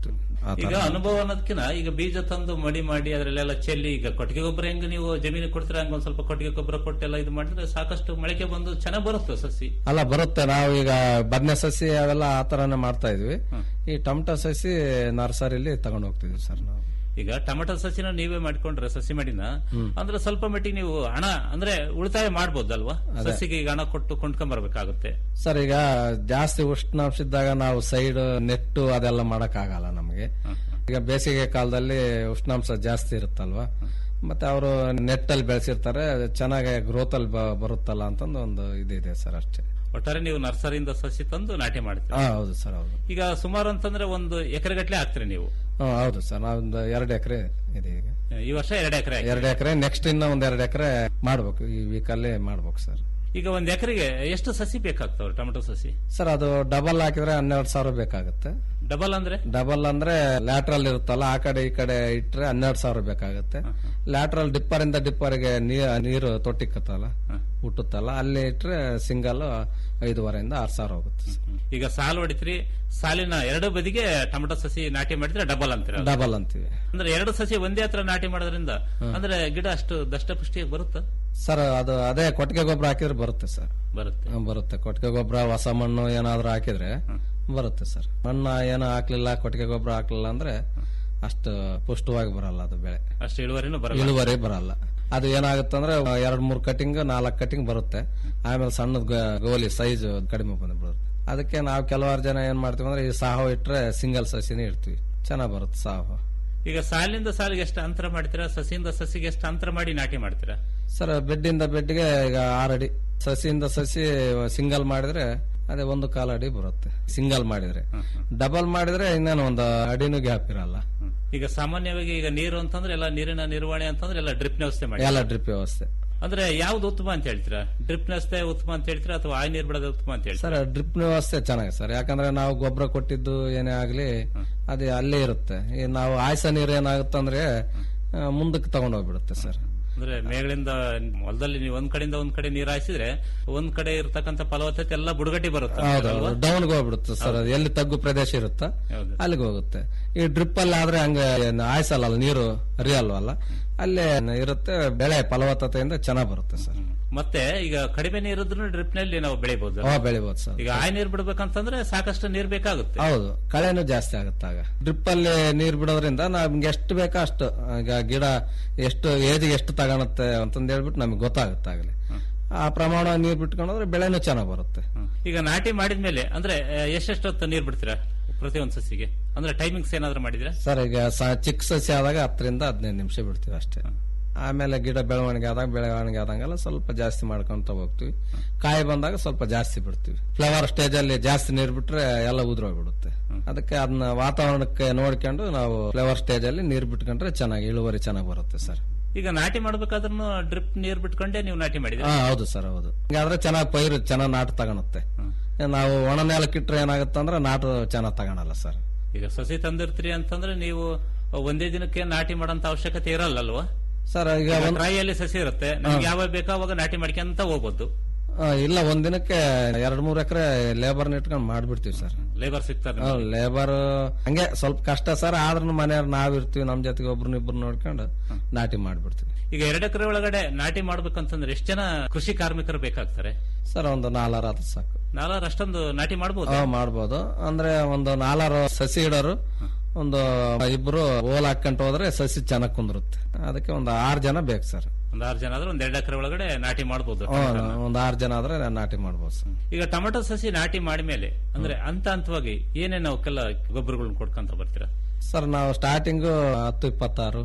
ಆ ತರ. ಈಗ ಅನುಭವ ಅನ್ನೋದಕ್ಕಿಂತ ಈಗ ಬೀಜ ತಂದು ಮಡಿ ಮಾಡಿ ಅದ್ರಲ್ಲೆಲ್ಲ ಚೆಲ್ಲಿ ಈಗ ಕೊಟ್ಟಿಗೆ ಗೊಬ್ಬರ ಹೆಂಗ್ ನೀವು ಜಮೀನಿಗೆ ಕೊಡ್ತೀರಾ ಹಂಗ ಒಂದ್ ಸ್ವಲ್ಪ ಕೊಟ್ಟಿಗೆ ಗೊಬ್ಬರ ಕೊಟ್ಟೆಲ್ಲ ಇದು ಮಾಡಿದ್ರೆ ಸಾಕಷ್ಟು ಮೊಳಕೆ ಬಂದು ಚೆನ್ನಾಗ್ ಬರುತ್ತೆ ಸಸಿ ಅಲ್ಲ ಬರುತ್ತೆ ನಾವು ಈಗ ಬದನೆ ಸಸಿ ಅವೆಲ್ಲ ಆ ತರನೇ ಮಾಡ್ತಾ ಇದ್ವಿ ಈ ಟೊಮಟೊ ಸಸಿ ನರ್ಸರಿಲಿ ತಗೊಂಡು ಹೋಗ್ತಿದ್ವಿ ಸರ್ ನಾವು ಈಗ ಟೊಮೆಟೊ ಸಸಿನ ನೀವೇ ಮಾಡ್ಕೊಂಡ್ರೆ ಸಸಿ ಮಡಿನ ಅಂದ್ರೆ ಸ್ವಲ್ಪ ಮಟ್ಟಿಗೆ ನೀವು ಹಣ ಅಂದ್ರೆ ಉಳಿತಾಯ ಮಾಡ್ಬೋದಲ್ವಾ ಅದೇ. ಸಸಿಗೆ ಈಗ ಹಣ ಕೊಟ್ಟು ಕೊಂಡ್ಕೊಂಡ್ ಬರ್ಬೇಕಾಗುತ್ತೆ ಸರ್ ಈಗ ಜಾಸ್ತಿ ಉಷ್ಣಾಂಶ ಇದ್ದಾಗ ನಾವು ಸೈಡ್ ನೆಟ್ಟು ಅದೆಲ್ಲ ಮಾಡಕ್ ಆಗಲ್ಲ ನಮಗೆ ಈಗ ಬೇಸಿಗೆ ಕಾಲದಲ್ಲಿ ಉಷ್ಣಾಂಶ ಜಾಸ್ತಿ ಇರುತ್ತಲ್ವಾ ಮತ್ತೆ ಅವರು ನೆಟ್ಟಲ್ಲಿ ಬೆಳೆಸಿರ್ತಾರೆ ಚೆನ್ನಾಗಿ ಗ್ರೋತ್ ಅಲ್ಲಿ ಬ- ಬರುತ್ತಲ್ಲ ಅಂತಂದು ಒಂದು ಇದಿದೆ ಸರ್ ಅಷ್ಟೇ ಒಟ್ಟಾರೆ ನೀವು ನರ್ಸರಿಯಿಂದ ಸಸಿ ತಂದು ನಾಟಿ ಮಾಡ್ತೀರಾ ಹಾ ಹೌದು ಸರ್ ಹೌದು ಈಗ ಸುಮಾರು ಅಂತಂದ್ರೆ ಒಂದು ಎಕರೆಗಟ್ಲೆ ಹಾಕ್ತೀರಿ ನೀವು ಹಾ ಹೌದು ಸರ್ ನಾವೊಂದು ಎರಡು ಎಕರೆ ಇದೆ ಈಗ ಈ ವರ್ಷ ಎರಡು ಎಕರೆ ಎರಡು ಎಕರೆ ನೆಕ್ಸ್ಟ್ ಇನ್ನ ಒಂದ್ ಎರಡು ಎಕರೆ ಮಾಡ್ಬೇಕು ಈ ವೀಕಲ್ಲೇ ಮಾಡ್ಬೇಕು ಸರ್ ಈಗ ಒಂದ್ ಎಕರೆಗೆ ಎಷ್ಟು ಸಸಿ ಬೇಕಾಗ್ತಾವ್ರಿ ಟೊಮೆಟೊ ಸಸಿ ಸರ್ ಅದು ಡಬಲ್ ಹಾಕಿದ್ರೆ ಹನ್ನೆರಡು ಸಾವಿರ ಬೇಕಾಗುತ್ತೆ ಡಬಲ್ ಅಂದ್ರೆ ಡಬಲ್ ಅಂದ್ರೆ ಲ್ಯಾಟ್ರಲ್ ಇರುತ್ತಲ್ಲ ಆ ಕಡೆ ಈ ಕಡೆ ಇಟ್ರೆ ಹನ್ನೆರಡು ಸಾವಿರ ಬೇಕಾಗುತ್ತೆ ಲ್ಯಾಟ್ರಲ್ ಡಿಪ್ಪರ್ ಇಂದ ಡಿಪ್ಪರ್ಗೆ ನೀರು ತೊಟ್ಟಿಕ್ಕತ್ತಲ್ಲ ಹುಟ್ಟುತ್ತಲ್ಲ ಅಲ್ಲಿ ಇಟ್ರೆ ಸಿಂಗಲ್ ಐದೂವರೆಯಿಂದ ಆರು ಸಾವಿರ ಹೋಗುತ್ತೆ ಈಗ ಸಾಲು ಹೊಡಿತ್ರಿ ಸಾಲಿನ ಎರಡು ಬದಿಗೆ ಟೊಮೆಟೊ ಸಸಿ ನಾಟಿ ಮಾಡಿದ್ರೆ ಡಬಲ್ ಅಂತೀರ ಡಬಲ್ ಅಂತೀವಿ ಅಂದ್ರೆ ಎರಡು ಸಸಿ ಒಂದೇ ಹತ್ರ ನಾಟಿ ಮಾಡೋದ್ರಿಂದ ಅಂದ್ರೆ ಗಿಡ ಅಷ್ಟು ದಷ್ಟಪುಷ್ಟಿಯಾಗಿ ಬರುತ್ತಾ ಸರ್ ಅದು ಅದೇ ಕೊಟ್ಟಿಗೆ ಗೊಬ್ಬರ ಹಾಕಿದ್ರೆ ಬರುತ್ತೆ ಸರ್ ಬರುತ್ತೆ ಹ್ಮ್, ಬರುತ್ತೆ ಕೊಟ್ಟಿಗೆ ಗೊಬ್ಬರ ಹೊಸ ಮಣ್ಣು ಏನಾದ್ರೂ ಹಾಕಿದ್ರೆ ಬರುತ್ತೆ ಸರ್ ಮಣ್ಣು ಏನೋ ಹಾಕ್ಲಿಲ್ಲ ಕೊಟ್ಟಿಗೆ ಗೊಬ್ಬರ ಹಾಕ್ಲಿಲ್ಲ ಅಂದ್ರೆ ಅಷ್ಟು ಪುಷ್ಟವಾಗಿ ಬರಲ್ಲ ಅದು ಬೆಳೆ ಅಷ್ಟು ಇಳುವರಿನೂ ಬರಲ್ಲ ಇಳುವರಿ ಬರಲ್ಲ ಅದು ಏನಾಗುತ್ತೆ ಅಂದ್ರೆ ಎರಡ್ ಮೂರ್ ಕಟಿಂಗ್ ನಾಲ್ಕು ಕಟಿಂಗ್ ಬರುತ್ತೆ ಆಮೇಲೆ ಸಣ್ಣದ ಗ- ಗೋಲಿ ಸೈಜ್ ಕಡಿಮೆ ಬಂದ್ಬಿಡುತ್ತೆ ಅದಕ್ಕೆ ನಾವು ಕೆಲವಾರು ಜನ ಏನ್ ಮಾಡ್ತೀವಿ ಅಂದ್ರೆ ಈ ಸಾಹೋ ಇಟ್ರೆ ಸಿಂಗಲ್ ಸಸಿನೇ ಇಡ್ತೀವಿ ಚೆನ್ನಾಗ್ ಬರುತ್ತೆ ಸಾಹೋ ಈಗ ಸಾಲಿನಿಂದ ಸಾಲಿಗೆ ಎಷ್ಟು ಅಂತರ ಮಾಡ್ತೀರಾ ಸಸಿಯಿಂದ ಸಸಿಗೆ ಎಷ್ಟು ಅಂತರ ಮಾಡಿ ನಾಟಿ ಮಾಡ್ತೀರಾ ಸರ್ ಬೆಡ್ಡಿಂದ ಬೆಡ್ಗೆ ಈಗ ಆರಡಿ ಸಸಿಯಿಂದ ಸಸಿ ಸಿಂಗಲ್ ಮಾಡಿದ್ರೆ ಅದೇ ಒಂದು ಕಾಲ ಅಡಿ ಬರುತ್ತೆ ಸಿಂಗಲ್ ಮಾಡಿದ್ರೆ ಡಬಲ್ ಮಾಡಿದ್ರೆ ಇನ್ನೇನು ಒಂದು ಅಡಿನೂ ಗ್ಯಾಪ್ ಇರಲ್ಲ ಈಗ ಸಾಮಾನ್ಯವಾಗಿ ಈಗ ನೀರು ಅಂತಂದ್ರೆ ಎಲ್ಲ ನೀರಿನ ನಿರ್ವಹಣೆ ಅಂತಂದ್ರೆ ಎಲ್ಲ ಡ್ರಿಪ್ ವ್ಯವಸ್ಥೆ ಮಾಡಿ ಎಲ್ಲ ಡ್ರಿಪ್ ವ್ಯವಸ್ಥೆ ಅಂದ್ರೆ ಯಾವ್ದು ಉತ್ತಮ ಅಂತ ಹೇಳ್ತೀರಾ ಡ್ರಿಪ್ ವ್ಯವಸ್ಥೆ ಉತ್ತಮ ಅಂತ ಹೇಳ್ತೀರಾ ಅಥವಾ ಆಯ್ ನೀರು ಬಿಡೋದು ಉತ್ತಮ ಅಂತ ಹೇಳ್ತೀರಾ ಸರ್ ಡ್ರಿಪ್ ವ್ಯವಸ್ಥೆ ಚೆನ್ನಾಗಿ ಸರ್ ಯಾಕಂದ್ರೆ ನಾವು ಗೊಬ್ಬರ ಕೊಟ್ಟಿದ್ದು ಏನೇ ಆಗ್ಲಿ ಅದೇ ಅಲ್ಲೇ ಇರುತ್ತೆ ಈ ನಾವು ಆಯ್ಸ ನೀರು ಏನಾಗುತ್ತೆ ಅಂದ್ರೆ ಆ, ಮುಂದಕ್ಕೆ ತಗೊಂಡು ಹೋಗ್ಬಿಡುತ್ತೆ ಸರ್ ಅಂದ್ರೆ ಮೇಗಳಿಂದ ಹೊಲದಲ್ಲಿ ನೀವು ಒಂದ್ ಕಡೆಯಿಂದ ಒಂದ್ ಕಡೆ ನೀರು ಹಾಯಿಸಿದ್ರೆ ಒಂದ್ ಕಡೆ ಇರ್ತಕ್ಕಂಥ ಫಲವತ್ತತೆ ಎಲ್ಲ ಬುಡಗಟ್ಟಿ ಬರುತ್ತೆ ಹೌದು ಅಲ್ವಾ? ಡೌನ್ಗೆ ಹೋಗ್ಬಿಡುತ್ತೆ ಸರ್ ಅದು ಎಲ್ಲಿ ತಗ್ಗು ಪ್ರದೇಶ ಇರುತ್ತಾ ಹೌದು. ಅಲ್ಲಿಗೆ ಹೋಗುತ್ತೆ ಈ ಡ್ರಿಪ್ ಅಲ್ಲಿ ಆದ್ರೆ ಹಂಗ ಏನ್ ಆಯ್ಸಲ್ಲ ನೀರು ಹರಿಯಲ್ವಲ್ಲ ಅಲ್ಲೇ ಇರುತ್ತೆ ಬೆಳೆ ಫಲವತ್ತತೆಯಿಂದ ಚೆನ್ನಾಗ್ ಬರುತ್ತೆ ಸರ್ ಮತ್ತೆ ಈಗ ಕಡಿಮೆ ನೀರಿದ್ರು ಡ್ರಿಪ್ ನಲ್ಲಿ ನಾವು ಬೆಳಿಬಹುದು ಅವ ಬೆಳಿಬೋದು ಸರ್ ಈಗ ಆಯ್ ನೀರು ಬಿಡ್ಬೇಕಂತಂದ್ರೆ ಸಾಕಷ್ಟು ನೀರ್ ಬೇಕಾಗುತ್ತೆ ಹೌದು ಕಳೆನೂ ಜಾಸ್ತಿ ಆಗುತ್ತೆ ಆಗ ಡ್ರಿಪ್ ಅಲ್ಲಿ ನೀರ್ ಬಿಡೋದ್ರಿಂದ ನಮ್ಗೆ ಎಷ್ಟು ಬೇಕೋ ಅಷ್ಟು ಈಗ ಗಿಡ ಎಷ್ಟು ಏಜಿಗೆ ಎಷ್ಟು ತಗೊಳುತ್ತೆ ಅಂತಂದ್ ಹೇಳ್ಬಿಟ್ಟು ನಮ್ಗೆ ಗೊತ್ತಾಗುತ್ತೆ ಆಗಲಿ ಆ ಪ್ರಮಾಣ ನೀರ್ ಬಿಟ್ಕೊಂಡ್ರೆ ಬೆಳೆನೂ ಚೆನ್ನಾಗ್ ಬರುತ್ತೆ ಈಗ ನಾಟಿ ಮಾಡಿದ್ಮೇಲೆ ಅಂದ್ರೆ ಆ, ಎಷ್ಟೆಷ್ಟೊತ್ತು ನೀರ್ ಬಿಡ್ತೀರಾ ಪ್ರತಿಯೊಂದು ಸಸಿಗೆ ಅಂದ್ರೆ ಟೈಮಿಂಗ್ಸ್ ಏನಾದ್ರು ಮಾಡಿದ್ರೆ ಸರ್ ಈಗ ಸ- ಚಿಕ್ಕ ಸಸಿ ಆದಾಗ ಹತ್ತರಿಂದ ಹದಿನೈದು ನಿಮಿಷ ಬಿಡ್ತೀವಿ ಅಷ್ಟೇ ಆಮೇಲೆ ಗಿಡ ಬೆಳವಣಿಗೆ ಆದಾಗ ಬೆಳವಣಿಗೆ ಆದಂಗೆಲ್ಲ ಸ್ವಲ್ಪ ಜಾಸ್ತಿ ಮಾಡ್ಕೊಂತ ಹೋಗ್ತೀವಿ ಕಾಯಿ ಬಂದಾಗ ಸ್ವಲ್ಪ ಜಾಸ್ತಿ ಬಿಡ್ತೀವಿ ಫ್ಲವರ್ ಸ್ಟೇಜ್ ಅಲ್ಲಿ ಜಾಸ್ತಿ ನೀರು ಬಿಟ್ರೆ ಎಲ್ಲ ಉದುರೋಗ್ಬಿಡುತ್ತೆ ಅದಕ್ಕೆ ಅದನ್ನ ವಾತಾವರಣಕ್ಕೆ ನೋಡ್ಕೊಂಡು ನಾವು ಫ್ಲವರ್ ಸ್ಟೇಜ್ ಅಲ್ಲಿ ನೀರು ಬಿಟ್ಕೊಂಡ್ರೆ ಚೆನ್ನಾಗಿ ಇಳುವರಿ ಚೆನ್ನಾಗಿ ಬರುತ್ತೆ ಸರ್ ಈಗ ನಾಟಿ ಮಾಡ್ಬೇಕಾದ್ರೂ ಡ್ರಿಪ್ ನೀರ್ ಬಿಟ್ಕೊಂಡೇ ನೀವು ನಾಟಿ ಮಾಡಿದ್ರೆ ಹಾ ಹೌದು ಸರ್ ಹೌದು ಹಿಂಗಾದ್ರೆ ಚೆನ್ನಾಗಿ ಪೈರು ಚೆನ್ನಾಗಿ ನಾಟು ತಗೊಳುತ್ತೆ ನಾವು ಒಣ ನೆಲಕ್ಕಿಟ್ರೆ ಏನಾಗುತ್ತೆ ಅಂದ್ರೆ ನಾಟು ಚೆನ್ನಾಗಿ ತಗೊಳಲ್ಲ ಸರ್ ಈಗ ಸಸಿ ತಂದಿರ್ತೀರಿ ಅಂತಂದ್ರೆ ನೀವು ಒಂದೇ ದಿನಕ್ಕೆ ನಾಟಿ ಮಾಡೋಂತ ಅವಶ್ಯಕತೆ ಇರಲ್ಲ ಅಲ್ವಾ ಸರ್ ಈಗ ಒಂದ್- ಟ್ರೈಯಲ್ಲಿ ಸಸಿ ಇರುತ್ತೆ ನಮ್ಗೆ ಯಾವಾಗ ಬೇಕೋ ಅವಾಗ ನಾಟಿ ಮಾಡ್ಕೊಂತ ಹೋಗ್ಬೋದು ಆ, ಇಲ್ಲ ಒಂದ್ ದಿನಕ್ಕೆ ಎರಡ್ ಮೂರ್ ಎಕರೆ ಲೇಬರ್ ಇಟ್ಕೊಂಡು ಮಾಡ್ಬಿಡ್ತೀವಿ ಸರ್ ಲೇಬರ್ ಸಿಗ್ತಾರೆ ಲೇಬರ್ ಹಂಗೆ ಸ್ವಲ್ಪ ಕಷ್ಟ ಸರ್ ಆದ್ರೂ ಮನೆಯವ್ರು ನಾವ್ ಇರ್ತೀವಿ ನಮ್ ಜೊತೆಗೆ ಒಬ್ರನ್ನ ಇಬ್ರು ನೋಡ್ಕೊಂಡು ನಾಟಿ ಮಾಡ್ಬಿಡ್ತೀವಿ ಈಗ ಎರಡು ಎಕರೆ ಒಳಗಡೆ ನಾಟಿ ಮಾಡ್ಬೇಕಂತಂದ್ರೆ ಎಷ್ಟು ಜನ ಕೃಷಿ ಕಾರ್ಮಿಕರು ಬೇಕಾಗ್ತಾರೆ ಸರ್ ಒಂದು ನಾಲ್ಕಾರು ಆದ್ರೆ ಸಾಕು ನಾಲ್ವರು ಅಷ್ಟೊಂದು ನಾಟಿ ಮಾಡ್ಬೋದು ಆ, ಮಾಡ್ಬೋದು ಅಂದ್ರೆ ಒಂದು ನಾಲ್ಕಾರು ಸಸಿ ಇಡೋರು ಒಂದು ಇಬ್ರು ಓಲ್ ಹಾಕೊಂಡ್ ಹೋದ್ರೆ ಸಸಿ ಚೆನ್ನಾಗ್ ಕುಂದಿರುತ್ತೆ ಅದಕ್ಕೆ ಒಂದು ಆರು ಜನ ಬೇಕು ಸರ್ ಒಂದ್ ಆರು ಜನ ಆದ್ರೆ ಒಂದ್ ಎರಡು ಎಕರೆ ಒಳಗಡೆ ನಾಟಿ ಮಾಡ್ಬೋದು ಒಂದು ಆರು ಜನ ಆದ್ರೆ ನಾಟಿ ಮಾಡ್ಬೋದು ಸರ್ ಈಗ ಟೊಮೆಟೊ ಸಸಿ ನಾಟಿ ಮಾಡಿದ್ಮೇಲೆ ಅಂದ್ರೆ ಹಂತ ಹಂತವಾಗಿ ಏನೇನು ಅವಕ್ಕೆಲ್ಲ ಗೊಬ್ಬರಗಳನ್ನ ಕೊಡ್ಕೊಂತ ಬರ್ತೀರಾ ಸರ್ ನಾವು ಸ್ಟಾರ್ಟಿಂಗ್ ಹತ್ತು ಇಪ್ಪತ್ತಾರು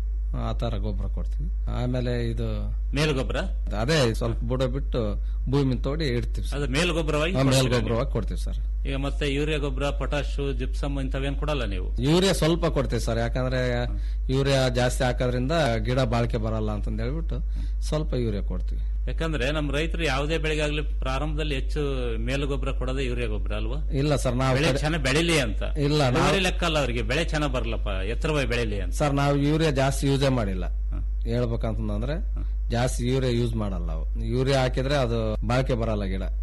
ಆ ತರ ಗೊಬ್ಬರ ಕೊಡ್ತೀವಿ ಆಮೇಲೆ ಇದು ಮೇಲು ಗೊಬ್ಬರ ಅದೇ ಸ್ವಲ್ಪ ಬುಡ ಬಿಟ್ಟು ಭೂಮಿ ತೋಡಿ ಇಡ್ತೀವಿ ಸರ್. ಅದು ಮೇಲು ಗೊಬ್ಬರವಾಗಿ ಆ, ಮೇಲ್ ಕೊಡ್ತೀರಾ ಗೊಬ್ಬರವಾಗಿ ಕೊಡ್ತೀವಿ ಸರ್ ಈಗ ಮತ್ತೆ ಯೂರಿಯಾ ಗೊಬ್ಬರ ಪೊಟಾಶು ಜಿಪ್ಸಮ್ ಇಂಥವೇನ್ ಕೊಡಲ್ಲ ನೀವು ಯೂರಿಯಾ ಸ್ವಲ್ಪ ಕೊಡ್ತೀವಿ ಸರ್ ಯಾಕಂದ್ರೆ ಯೂರಿಯಾ ಜಾಸ್ತಿ ಹಾಕೋದ್ರಿಂದ ಗಿಡ ಬಾಳಿಕೆ ಬರಲ್ಲ ಅಂತಂದ್ ಹೇಳ್ಬಿಟ್ಟು ಸ್ವಲ್ಪ ಯೂರಿಯಾ ಕೊಡ್ತೀವಿ ಯಾಕಂದ್ರೆ ನಮ್ ರೈತರು ಯಾವುದೇ ಬೆಳೆಗಾಗ್ಲಿ ಪ್ರಾರಂಭದಲ್ಲಿ ಹೆಚ್ಚು ಮೇಲು ಗೊಬ್ಬರ ಕೊಡೋದೇ ಯೂರಿಯಾ ಗೊಬ್ಬರ ಅಲ್ವಾ ಇಲ್ಲ ಸರ್ ನಾವು ಬೆಳೆ ಕಡೆ- ಚೆನ್ನಾಗಿ ಬೆಳಿಲಿ ಅಂತ ಇಲ್ಲ, ನಾವು- ಇಳುವರಿ ಲೆಕ್ಕ ಅಲ್ಲ ಅವ್ರಿಗೆ ಬೆಳೆ ಚೆನ್ನಾಗ್ ಬರಲ್ಲಪ್ಪ ಎತ್ತರವಾಗಿ ಬೆಳಿಲಿ ಅಂತ ಸರ್ ನಾವು ಯೂರಿಯಾ ಜಾಸ್ತಿ ಯೂಸೇ ಮಾಡಿಲ್ಲ ಹೇಳ್ಬೇಕಂತಂದ್ರೆ ಜಾಸ್ತಿ ಯೂರಿಯಾ ಯೂಸ್ ಮಾಡಲ್ಲ ನಾವು ಯೂರಿಯಾ ಹಾಕಿದ್ರೆ ಅದು ಬಾಳಿಕೆ ಬರಲ್ಲ ಗಿಡ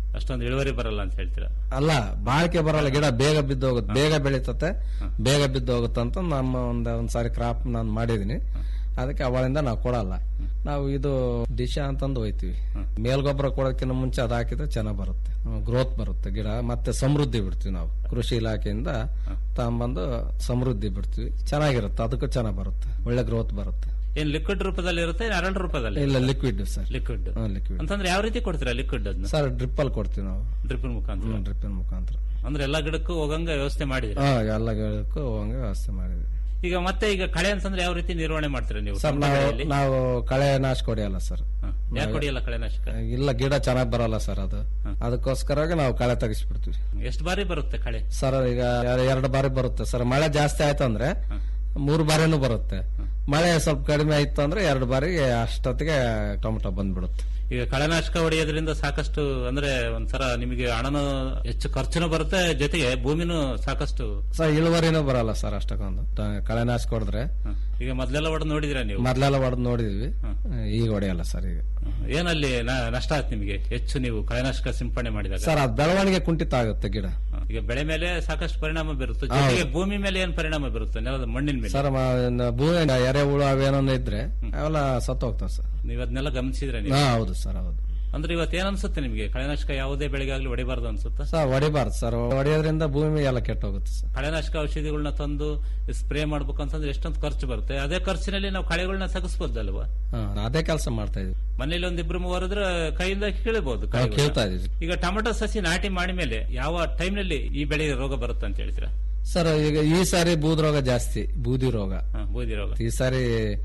ಅಷ್ಟೊಂದು ಇಳುವರಿ ಬರಲ್ಲ ಅಂತ ಹೇಳ್ತೀರಾ ಅಲ್ಲ ಬಾಳಿಕೆ ಬರಲ್ಲ ಗಿಡ ಬೇಗ ಬಿದ್ದು ಹೋಗುತ್ತೆ ಬೇಗ ಬೆಳೀತತೆ ಬೇಗ ಬಿದ್ದು ಹೋಗುತ್ತೆ ಅಂತ ನಮ್ಮ ಒಂದ್ ಒಂದ್ಸಾರಿ ಕ್ರಾಪ್ ನಾನು ಮಾಡಿದೀನಿ ಅದಕ್ಕೆ ಅವಳಿಂದ ನಾವು ಕೊಡಲ್ಲ ನಾವು ಇದು ದಿಶ ಅಂತಂದು ಹೋಯ್ತಿವಿ ಮೇಲ್ಗೊಬ್ಬರ ಕೊಡೋದಕ್ಕಿಂತ ಮುಂಚೆ ಅದು ಹಾಕಿದ್ರೆ ಚೆನ್ನಾಗ್ ಬರುತ್ತೆ ಗ್ರೋತ್ ಬರುತ್ತೆ ಗಿಡ ಮತ್ತೆ ಸಮೃದ್ಧಿ ಬಿಡ್ತೀವಿ ನಾವು ಕೃಷಿ ಇಲಾಖೆಯಿಂದ ತಗೊಂಬಂದು ಸಮೃದ್ಧಿ ಬಿಡ್ತೀವಿ ಚೆನ್ನಾಗಿರುತ್ತೆ ಅದಕ್ಕೂ ಚೆನ್ನಾಗ್ ಬರುತ್ತೆ ಒಳ್ಳೆ ಗ್ರೋತ್ ಬರುತ್ತೆ ಏನ್ ಲಿಕ್ವಿಡ್ ರೂಪದಲ್ಲಿ ಇರುತ್ತೆ ಏನ್ ಅರಳ್ ರೂಪದಲ್ಲಿ ಇಲ್ಲ ಲಿಕ್ವಿಡ್ ಸರ್ ಲಿಕ್ವಿಡ್ ಲಿಕ್ವಿಡ್ ಅಂತಂದ್ರೆ ಯಾವ ರೀತಿ ಕೊಡ್ತೀರಾ ಲಿಕ್ವಿಡ್ ಅದನ್ನ ಸರ್ ಡ್ರಿಪ್ ಅಲ್ಲಿ ಕೊಡ್ತೀವಿ ನಾವು ಡ್ರಿಪ್ ಮುಖಾಂತರ ಡ್ರಿಪ್ ಮುಖಾಂತರ ಅಂದ್ರೆ ಎಲ್ಲಾ ಗಿಡಕ್ಕೂ ಹೋಗಂಗ ವ್ಯವಸ್ಥೆ ಮಾಡಿದ್ರೆ ಹಾ ಎಲ್ಲ ಗಿಡಕ್ಕೂ ಹೋಗಂಗೆ ವ್ಯವಸ್ಥೆ ಮಾಡಿದ್ವಿ ಈಗ ಮತ್ತೆ ಈಗ ಕಳೆ ಅಂತಂದ್ರೆ ಯಾವ ರೀತಿ ನಿರ್ವಹಣೆ ಮಾಡ್ತೀರಾ ನೀವು ಸರ್ ಟೊಮೊಟೊ ನಾವು ಬೆಳೆಯಲ್ಲಿ? ನಾವು ಕಳೆ ನಾಶ ಕೊಡಿಯಲ್ಲ ಸರ್ ಯಾಕೆ ಹೊಡಿಯಲ್ಲ ಕಳೆನಾಶಕ ಇಲ್ಲ ಗಿಡ ಚೆನ್ನಾಗ್ ಬರಲ್ಲ ಸರ್ ಅದು ಅದಕ್ಕೋಸ್ಕರವಾಗಿ ನಾವು ಕಳೆ ತೆಗಿಸ್ಬಿಡ್ತೀವಿ ಎಷ್ಟು ಬಾರಿ ಬರುತ್ತೆ ಕಳೆ ಸರ್ ಈಗ ಎರ- ಎರಡು ಬಾರಿ ಬರುತ್ತೆ ಸರ್ ಮಳೆ ಜಾಸ್ತಿ ಆಯ್ತು ಅಂದ್ರೆ ಮೂರು ಬಾರಿನೂ ಬರುತ್ತೆ ಮಳೆ ಸ್ವಲ್ಪ ಕಡಿಮೆ ಆಯ್ತು ಅಂದ್ರೆ ಎರಡು ಬಾರಿಗೆ ಅಷ್ಟೊತ್ತಿಗೆ ಟೊಮೆಟೊ ಬಂದ್ಬಿಡುತ್ತೆ ಈಗ ಕಳೆನಾಶಕ ಹೊಡೆಯೋದ್ರಿಂದ ಸಾಕಷ್ಟು ಅಂದ್ರೆ ಒಂಥರ ನಿಮಗೆ ಹಣನು ಹೆಚ್ಚು ಖರ್ಚುನು ಬರುತ್ತೆ ಜೊತೆಗೆ ಭೂಮಿನೂ ಸಾಕಷ್ಟು ಸರ್ ಇಳುವರಿನೂ ಬರಲ್ಲ ಸರ್ ಅಷ್ಟಕ್ಕೊಂದು ಟ- ಕಳೆನಾಶ ಕೊಡಿದ್ರೆ ಈಗ ಮೊದ್ಲೆಲ್ಲ ಹೊಡೆದು ನೋಡಿದಿರಾ ನೀವು ಮೊದ್ಲೆಲ್ಲ ಹೊಡೆದು ನೋಡಿದ್ವಿ ಈಗ ಹೊಡೆಯಲ್ಲ ಸರ್ ಈಗ ಏನಲ್ಲಿ ನ- ನಷ್ಟ ಆಯ್ತು ನಿಮಗೆ ಹೆಚ್ಚು ನೀವು ಕಳೆನಾಶಕ ಸಿಂಪಡಣೆ ಮಾಡಿದಾಗ ಸರ್ ಅದು ಬೆಳವಣಿಗೆ ಕುಂಠಿತ ಆಗುತ್ತೆ ಗಿಡ ಈಗ ಬೆಳೆ ಮೇಲೆ ಸಾಕಷ್ಟು ಪರಿಣಾಮ ಬೀರುತ್ತೆ ಜೊತೆಗೆ ಭೂಮಿ ಮೇಲೆ ಏನ್ ಪರಿಣಾಮ ಬೀರುತ್ತೆ ನೆಲದ ಮಣ್ಣಿನ ಮೇಲೆ ಸರ್ ಮ- ಭೂಮಿ ಎರೆಹುಳು ಅವೇನೋ ಇದ್ರೆ ಅವೆಲ್ಲ ಸತ್ತು ಹೋಗ್ತಾವ ಸರ್ ನೀವು ಅದನ್ನೆಲ್ಲ ಗಮನಿಸಿದ್ರೆ ನೀವು ಹಾ ಹೌದು ಸರ್ ಹೌದು ಅಂದ್ರೆ ಇವತ್ತು ಏನ್ ಅನ್ಸುತ್ತೆ ನಿಮಗೆ ಕಳೆನಾಶಕ ಯಾವುದೇ ಬೆಳೆಗಾಗ್ಲಿ ಹೊಡಿಬಾರ್ದು ಅನ್ಸುತ್ತಾ ಸರ್ ಹೊಡಿಬಾರ್ದು ಸರ್ ಹೊಡೆಯೋದ್ರಿಂದ ಭೂಮಿ ಎಲ್ಲ ಕೆಟ್ಟೋಗುತ್ತೆ ಸರ್ ಕಳೆನಾಶಕ ಔಷಧಿಗಳನ್ನ ತಂದು ಸ್ಪ್ರೇ ಮಾಡ್ಬೇಕು ಅಂತಂದ್ರೆ ಎಷ್ಟೊಂದು ಖರ್ಚು ಬರುತ್ತೆ ಅದೇ ಖರ್ಚಿನಲ್ಲಿ ನಾವು ಕಳೆಗಳನ್ನ ಸಗಿಸಬಹುದಲ್ವಾ ಹಾ, ಅದೇ ಕೆಲಸ ಮಾಡ್ತಾ ಇದೀವಿ ಮನೇಲಿ ಒಂದಿಬ್ರು ಮೂವರಿದ್ರೆ ಕೈಯಿಂದ ಕೀಳಬಹುದು ನಾವು ಕೇಳ್ತಾ ಇದೀವಿ ಈಗ ಟೊಮೆಟೊ ಸಸಿ ನಾಟಿ ಮಾಡಿ ಮೇಲೆ ಯಾವ ಟೈಮ್ ನಲ್ಲಿ ಈ ಬೆಳೆಗೆ ರೋಗ ಬರುತ್ತೆ ಅಂತ ಹೇಳ್ತೀರಾ ಸರ್ ಈಗ ಈ ಸಾರಿ ಬೂದ್ ರೋಗ ಜಾಸ್ತಿ ಬೂದಿ ರೋಗ ಹ, ಬೂದಿ ರೋಗ ಈ ಸಾರಿ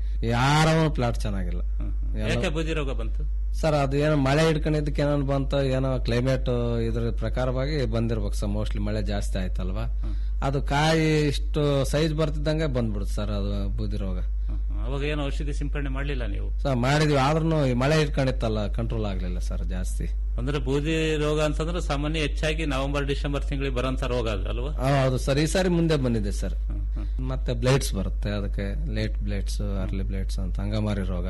ಯಾರ ಪ್ಲಾಟ್ ಚೆನ್ನಾಗಿಲ್ಲ ಎಲ್ಲ- ಯಾಕೆ ಬೂದಿ ರೋಗ ಬಂತು ಸರ್ ಅದು ಏನೋ ಮಳೆ ಹಿಡ್ಕೊಂಡಿದ್ದಕ್ಕೆ ಏನೋ ಬಂತು ಏನೋ ಕ್ಲೈಮೇಟ್ ಇದ್ರ ಪ್ರಕಾರವಾಗಿ ಬಂದಿರ್ಬೇಕು ಸರ್ ಮೋಸ್ಟ್ಲಿ ಮಳೆ ಜಾಸ್ತಿ ಆಯ್ತಲ್ವಾ ಅದು ಕಾಯಿ ಇಷ್ಟು ಸೈಜ್ ಬರ್ತಿದ್ದಂಗೆ ಬಂದ್ಬಿಡುತ್ತೆ ಸರ್ ಅದು ಬೂದಿ ರೋಗ ಅವಾಗ ಏನು ಔಷಧಿ ಸಿಂಪಡಣೆ ಮಾಡ್ಲಿಲ್ಲ ನೀವು ಸರ್ ಮಾಡಿದ್ವಿ ಆದ್ರೂ ಮಳೆ ಹಿಡ್ಕೊಂಡಿತ್ತಲ್ಲ ಕಂಟ್ರೋಲ್ ಆಗ್ಲಿಲ್ಲ ಸರ್ ಜಾಸ್ತಿ ಅಂದ್ರೆ ಬೂದಿ ರೋಗ ಅಂತಂದ್ರೆ ಸಾಮಾನ್ಯ ಹೆಚ್ಚಾಗಿ ನವೆಂಬರ್ ಡಿಸೆಂಬರ್ ತಿಂಗಳಿಗೆ ಬರೋಂತ ರೋಗ ಅದು ಅಲ್ವಾ ಆ, ಹೌದು ಸರ್ ಈ ಸಾರಿ ಮುಂದೆ ಬಂದಿದೆ ಸರ್ ಮತ್ತೆ ಬ್ಲೇಡ್ಸ್ ಬರುತ್ತೆ ಅದಕ್ಕೆ ಲೇಟ್ ಬ್ಲೇಡ್ಸ್ ಅರ್ಲಿ ಬ್ಲೇಡ್ಸ್ ಅಂತ ಅಂಗಮಾರಿ ರೋಗ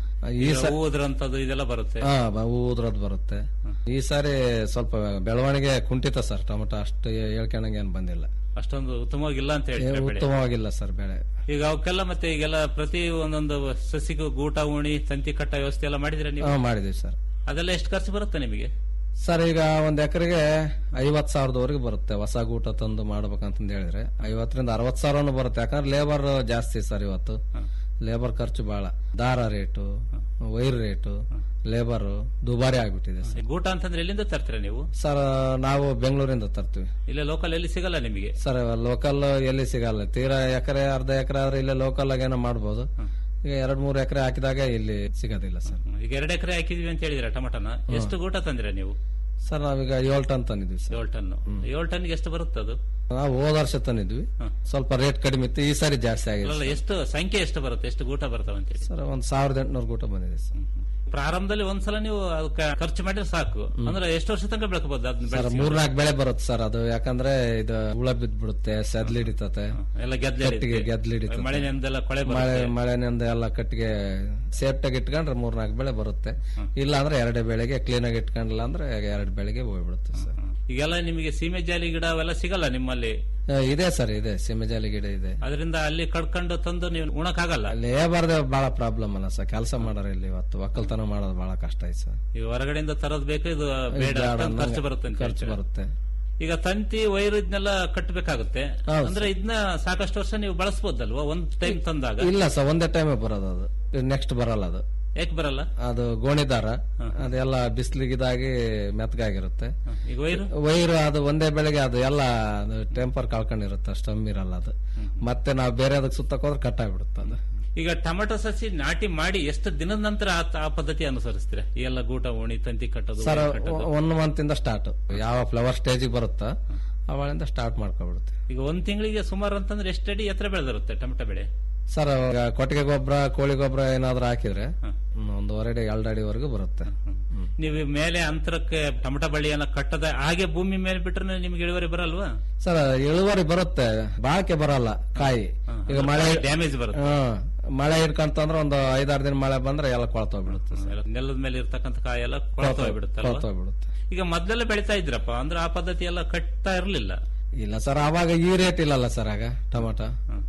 ಈ ಈಗ ಸಾರಿ ಹೂ ಉದ್ರಂತದ್ದು ಇದೆಲ್ಲ ಬರುತ್ತೆ ಹಾ ಬ- ಹೂ ಉದ್ರದ್ ಬರುತ್ತೆ ಈ ಸಾರಿ ಸ್ವಲ್ಪ ಬೆಳವಣಿಗೆ ಕುಂಠಿತ ಸರ್ ಟೊಮೆಟೊ ಅಷ್ಟು ಹೇಳ್ಕೊಂಡಂಗೆ ಏನ್ ಬಂದಿಲ್ಲ ಅಷ್ಟೊಂದು ಉತ್ತಮವಾಗಿಲ್ಲ ಅಂತ ಹೇಳ್ತಾರೆ ಬೆಳೆ ಉತ್ತಮವಾಗಿಲ್ಲ ಸರ್ ಬೆಳೆ ಈಗ ಅವಕ್ಕೆಲ್ಲ ಮತ್ತೆ ಈಗೆಲ್ಲ ಪ್ರತಿ ಒಂದೊಂದು ಸಸಿಗೂ ಗೂಟ ಉಣಿ ತಂತಿ ಕಟ್ಟ ವ್ಯವಸ್ಥೆ ಎಲ್ಲ ಮಾಡಿದ್ರೆ ನೀವು ಹಾ ಮಾಡಿದೀವಿ ಸರ್ ಅದೆಲ್ಲ ಎಷ್ಟು ಖರ್ಚು ಬರುತ್ತೆ ನಿಮಗೆ ಸರ್ ಈಗ ಒಂದ್ ಎಕರೆಗೆ ಐವತ್ ಸಾವಿರದವರೆಗೆ ಬರುತ್ತೆ ಹೊಸ ಗೂಟ ತಂದು ಮಾಡ್ಬೇಕಂತಂದ್ ಹೇಳಿದ್ರೆ ಐವತ್ತರಿಂದ ಅರವತ್ ಸಾವಿರನು ಬರುತ್ತೆ ಯಾಕಂದ್ರೆ ಲೇಬರ್ ಜಾಸ್ತಿ ಸರ್ ಇವತ್ತು ಲೇಬರ್ ಖರ್ಚು ಬಹಳ ದಾರ ರೇಟು ವೈರ್ ರೇಟು ಲೇಬರ್ ದುಬಾರಿ ಆಗ್ಬಿಟ್ಟಿದೆ ಸರ್ ಗೂಟ ಅಂತಂದ್ರೆ ಎಲ್ಲಿಂದ ತರ್ತೀರಾ ನೀವು ಸರ್ ನಾವು ಬೆಂಗಳೂರಿಂದ ತರ್ತೀವಿ ಇಲ್ಲೇ ಲೋಕಲ್ ಎಲ್ಲಿ ಸಿಗಲ್ಲ ನಿಮಗೆ ಸರ್ ಲೋಕಲ್ ಎಲ್ಲಿ ಸಿಗಲ್ಲ ತೀರಾ ಎಕರೆ ಅರ್ಧ ಎಕರೆ ಆದ್ರೆ ಇಲ್ಲೇ ಲೋಕಲ್ ಆಗೇನೋ ಮಾಡ್ಬೋದು ಈಗ ಎರಡ್ ಮೂರು ಎಕರೆ ಹಾಕಿದಾಗ ಇಲ್ಲಿ ಸಿಗೋದಿಲ್ಲ ಸರ್ ಈಗ ಎರಡು ಎಕರೆ ಹಾಕಿದೀವಿ ಅಂತ ಹೇಳಿದ್ರೆ ಟೊಮಟನ ಎಷ್ಟು ಗೂಟ ತಂದಿರ ನೀವು ಸರ್ ನಾವೀಗ ಏಳು ಟನ್ ತಂದಿದ್ವಿ ಸರ್ ಏಳು ಟನ್ ಏಳು ಟನ್ಗೆ ಎಷ್ಟು ಬರುತ್ತೆ ಅದು ನಾವು ಹೋದ ವರ್ಷ ತಂದಿದ್ವಿ ಸ್ವಲ್ಪ ರೇಟ್ ಕಡಿಮೆ ಇತ್ತು ಈ ಸಾರಿ ಜಾಸ್ತಿ ಆಗಿದೆ ಅಲ್ಲ ಎಷ್ಟು ಸಂಖ್ಯೆ ಎಷ್ಟು ಬರುತ್ತೆ ಎಷ್ಟು ಗೂಟ ಬರ್ತಾವ ಅಂತ ಹೇಳಿ ಸರ್ ಒಂದ್ ಸಾವಿರದ ಎಂಟುನೂರು ಗೂಟ ಬಂದಿದೆ ಸರ್ ಪ್ರಾರಂಭದಲ್ಲಿ ಒಂದ್ಸಲ ನೀವು ಅದಕ್ಕೆ ಖರ್ಚು ಮಾಡಿದ್ರೆ ಸಾಕು ಅಂದ್ರೆ ಎಷ್ಟು ವರ್ಷ ತನಕ ಬೆಳ್ಕೋಬಹುದು ಅದನ್ನ ಸರ್ ಬೆಳೆಸಿ? ಮೂರ್ನಾಲ್ಕು ಬೆಳೆ ಬರುತ್ತೆ ಸರ್ ಅದು ಯಾಕಂದ್ರೆ ಇದು ಹುಳ ಬಿದ್ಬಿಡುತ್ತೆ ಸೆದ್ಲಿ ಹಿಡಿತತೆ ಎಲ್ಲ ಗೆದ್ಲು ಕಟ್ಟಿಗೆ ಹಿಡಿಯುತ್ತೆ. ಗೆದ್ಲು ಹಿಡಿತತೆ ಮಳೆನಿಂದೆಲ್ಲ ಕೊಳೆ ಮಳೆ ಬರುತ್ತೆ ಮಳೆನಿಂದ ಎಲ್ಲ ಕಟ್ಟಿಗೆ ಸೇಫ್ಟಾಗಿ ಇಟ್ಕೊಂಡ್ರೆ ಮೂರ್ನಾಲ್ಕು ಬೆಳೆ ಬರುತ್ತೆ ಇಲ್ಲ ಅಂದ್ರೆ ಎರಡೇ ಬೆಳೆಗೆ ಕ್ಲೀನ್ ಆಗಿ ಇಟ್ಕೊಂಡಿಲ್ಲ ಅಂದ್ರೆ ಎರಡು ಬೆಳೆಗೆ ಹೋಗ್ಬಿಡುತ್ತೆ ಸರ್ ಈಗೆಲ್ಲ ನಿಮಗೆ ಸೀಮೆ ಜಾಲಿ ಗಿಡ ಅವೆಲ್ಲ ಸಿಗಲ್ಲ ನಿಮ್ಮಲ್ಲಿ ಆ, ಇದೆ ಸರ್ ಇದೆ ಸೀಮೆಜಾಲಿ ಗಿಡ ಇದೆ ಅದರಿಂದ ಅಲ್ಲಿ ಕಡ್ಕೊಂಡು ತಂದು ನೀವು ಉಣಕ್ಕಾಗಲ್ಲ ಲೇಬರ್ ಬಹಳ ಪ್ರಾಬ್ಲಮ್ ಅಲ್ಲ ಸರ್ ಕೆಲಸ ಮಾಡೋರು ಇಲ್ಲಿ ಇವತ್ತು ಒಕ್ಕಲ್ತನ ಮಾಡೋದು ಬಹಳ ಕಷ್ಟ ಐತೆ ಸರ್ ಈಗ ಹೊರಗಡೆಯಿಂದ ತರೋದ್ ಬೇಕು ಇದು ಬೇಡ ಬೇಡ ಅಷ್ಟೊಂದು ಅನ್ನಂಗೆ ಖರ್ಚು ಬರುತ್ತೆ ಅಂತ ಖರ್ಚು ಹೇಳ್ತೀರಾ. ಬರುತ್ತೆ ಈಗ ತಂತಿ ವೈರ್ ಇದನ್ನೆಲ್ಲ ಕಟ್ಟಬೇಕಾಗುತ್ತೆ ಹೌದು ಅಂದ್ರೆ ಇದನ್ನ ಸಾಕಷ್ಟು ವರ್ಷ ನೀವು ಬಳಸಬಹುದಲ್ವಾ ಒಂದ್ ಟೈಮ್ ತಂದಾಗ ಇಲ್ಲ ಸರ್ ಒಂದೇ ಟೈಮೇ ಬರೋದು ಅದು ನೆಕ್ಸ್ಟ್ ಬರಲ್ಲ ಅದು ಯಾಕೆ ಬರಲ್ಲ ಅದು ಗೋಣಿದಾರ ಅದೆಲ್ಲ ಬಿಸಿಲಿಗಿದಾಗಿ ಮೆತ್ತಗಾಗಿರುತ್ತೆ ಈಗ ವೈರ್ ವೈರ್ ಅದು ಒಂದೇ ಬೆಳೆಗೆ ಅದು ಎಲ್ಲ ಟೆಂಪರ್ ಕಳ್ಕೊಂಡಿರುತ್ತೆ ಸ್ಟಮ್ ಇರಲ್ಲ ಅದು ಮತ್ತೆ ನಾವು ಬೇರೆ ಅದಕ್ಕೆ ಸುತ್ತಕ್ ಹೋದ್ರೆ ಕಟ್ ಆಗ್ಬಿಡುತ್ತೆ ಅದು ಈಗ ಟೊಮೆಟೊ ಸಸಿ ನಾಟಿ ಮಾಡಿ ಎಷ್ಟು ದಿನದ ನಂತರ ಆ- ಆ ಪದ್ಧತಿ ಅನುಸರಿಸ್ತೀರಾ ಈ ಎಲ್ಲ ಗೂಟ ಓಣಿ ತಂತಿ ಕಟ್ಟೋದು ಸರ್ ವೈರ್ ಕಟ್ಟೋದು? ಒನ್ ಮಂತ್ ಇಂದ ಸ್ಟಾರ್ಟ್ ಯಾವ ಫ್ಲವರ್ ಸ್ಟೇಜಿಗೆ ಬರುತ್ತಾ ಅವಳಿಂದ ಸ್ಟಾರ್ಟ್ ಮಾಡ್ಕೊಬಿಡುತ್ತೆ ಈಗ ಒಂದ್ ತಿಂಗಳಿಗೆ ಸುಮಾರು ಅಂತಂದ್ರೆ ಎಷ್ಟು ಅಡಿ ಎತ್ತರ ಬೆಳೆದಿರುತ್ತೆ ಟೊಮೆಟೊ ಬೆಳೆ ಸರ್ ಅವಾಗ ಕೊಟ್ಟಿಗೆ ಗೊಬ್ಬರ ಕೋಳಿ ಗೊಬ್ಬರ ಏನಾದ್ರು ಹಾಕಿದ್ರೆ ಹ್ಮ್, ಒಂದೂವರೆ ಅಡಿ ಎರಡು ಅಡಿವರೆಗೂ ಬರುತ್ತೆ ನೀವು ಮೇಲೆ ಅಂತರಕ್ಕೆ ಟೊಮೆಟೊ ಬಳ್ಳಿಯನ್ನ ಕಟ್ಟದ ಹಾಗೆ ಭೂಮಿ ಮೇಲೆ ಬಿಟ್ರೆ ನಿಮ್ಗೆ ಇಳುವರಿ ಬರಲ್ವಾ ಸರ್ ಇಳುವರಿ ಬರುತ್ತೆ ಬಾಳಕೆ ಬರಲ್ಲ ಕಾಯಿ ಈಗ ಮಳೆ ಡ್ಯಾಮೇಜ್ ಬರುತ್ತೆ ಹ್ಮ್, ಮಳೆ ಹಿಡ್ಕಂತಂದ್ರೆ ಒಂದು ಐದಾರು ದಿನ ಮಳೆ ಬಂದ್ರೆ ಎಲ್ಲ ಕೊಳ್ತೋಗ್ಬಿಡುತ್ತೆ ಸರ್ ನೆಲದ ಮೇಲೆ ಇರ್ತಕ್ಕಂಥ ಕಾಯಿ ಎಲ್ಲ ಕೊಳತು ಹೋಗ್ಬಿಡುತ್ತಲ್ವಾ ಕೊಳ್ತೋಗ್ಬಿಡುತ್ತೆ ಈಗ ಮೊದ್ಲೆಲ್ಲ ಬೆಳಿತಾ ಇದ್ರಪ್ಪ ಅಂದ್ರೆ ಆ ಪದ್ಧತಿ ಎಲ್ಲ ಕಟ್ತಾ ಇರ್ಲಿಲ್ಲ ಇಲ್ಲ ಸರ್ ಅವಾಗ ಈ ರೇಟ್ ಇಲ್ಲಲ್ಲ ಸರ್ ಆಗ ಟೊಮಟ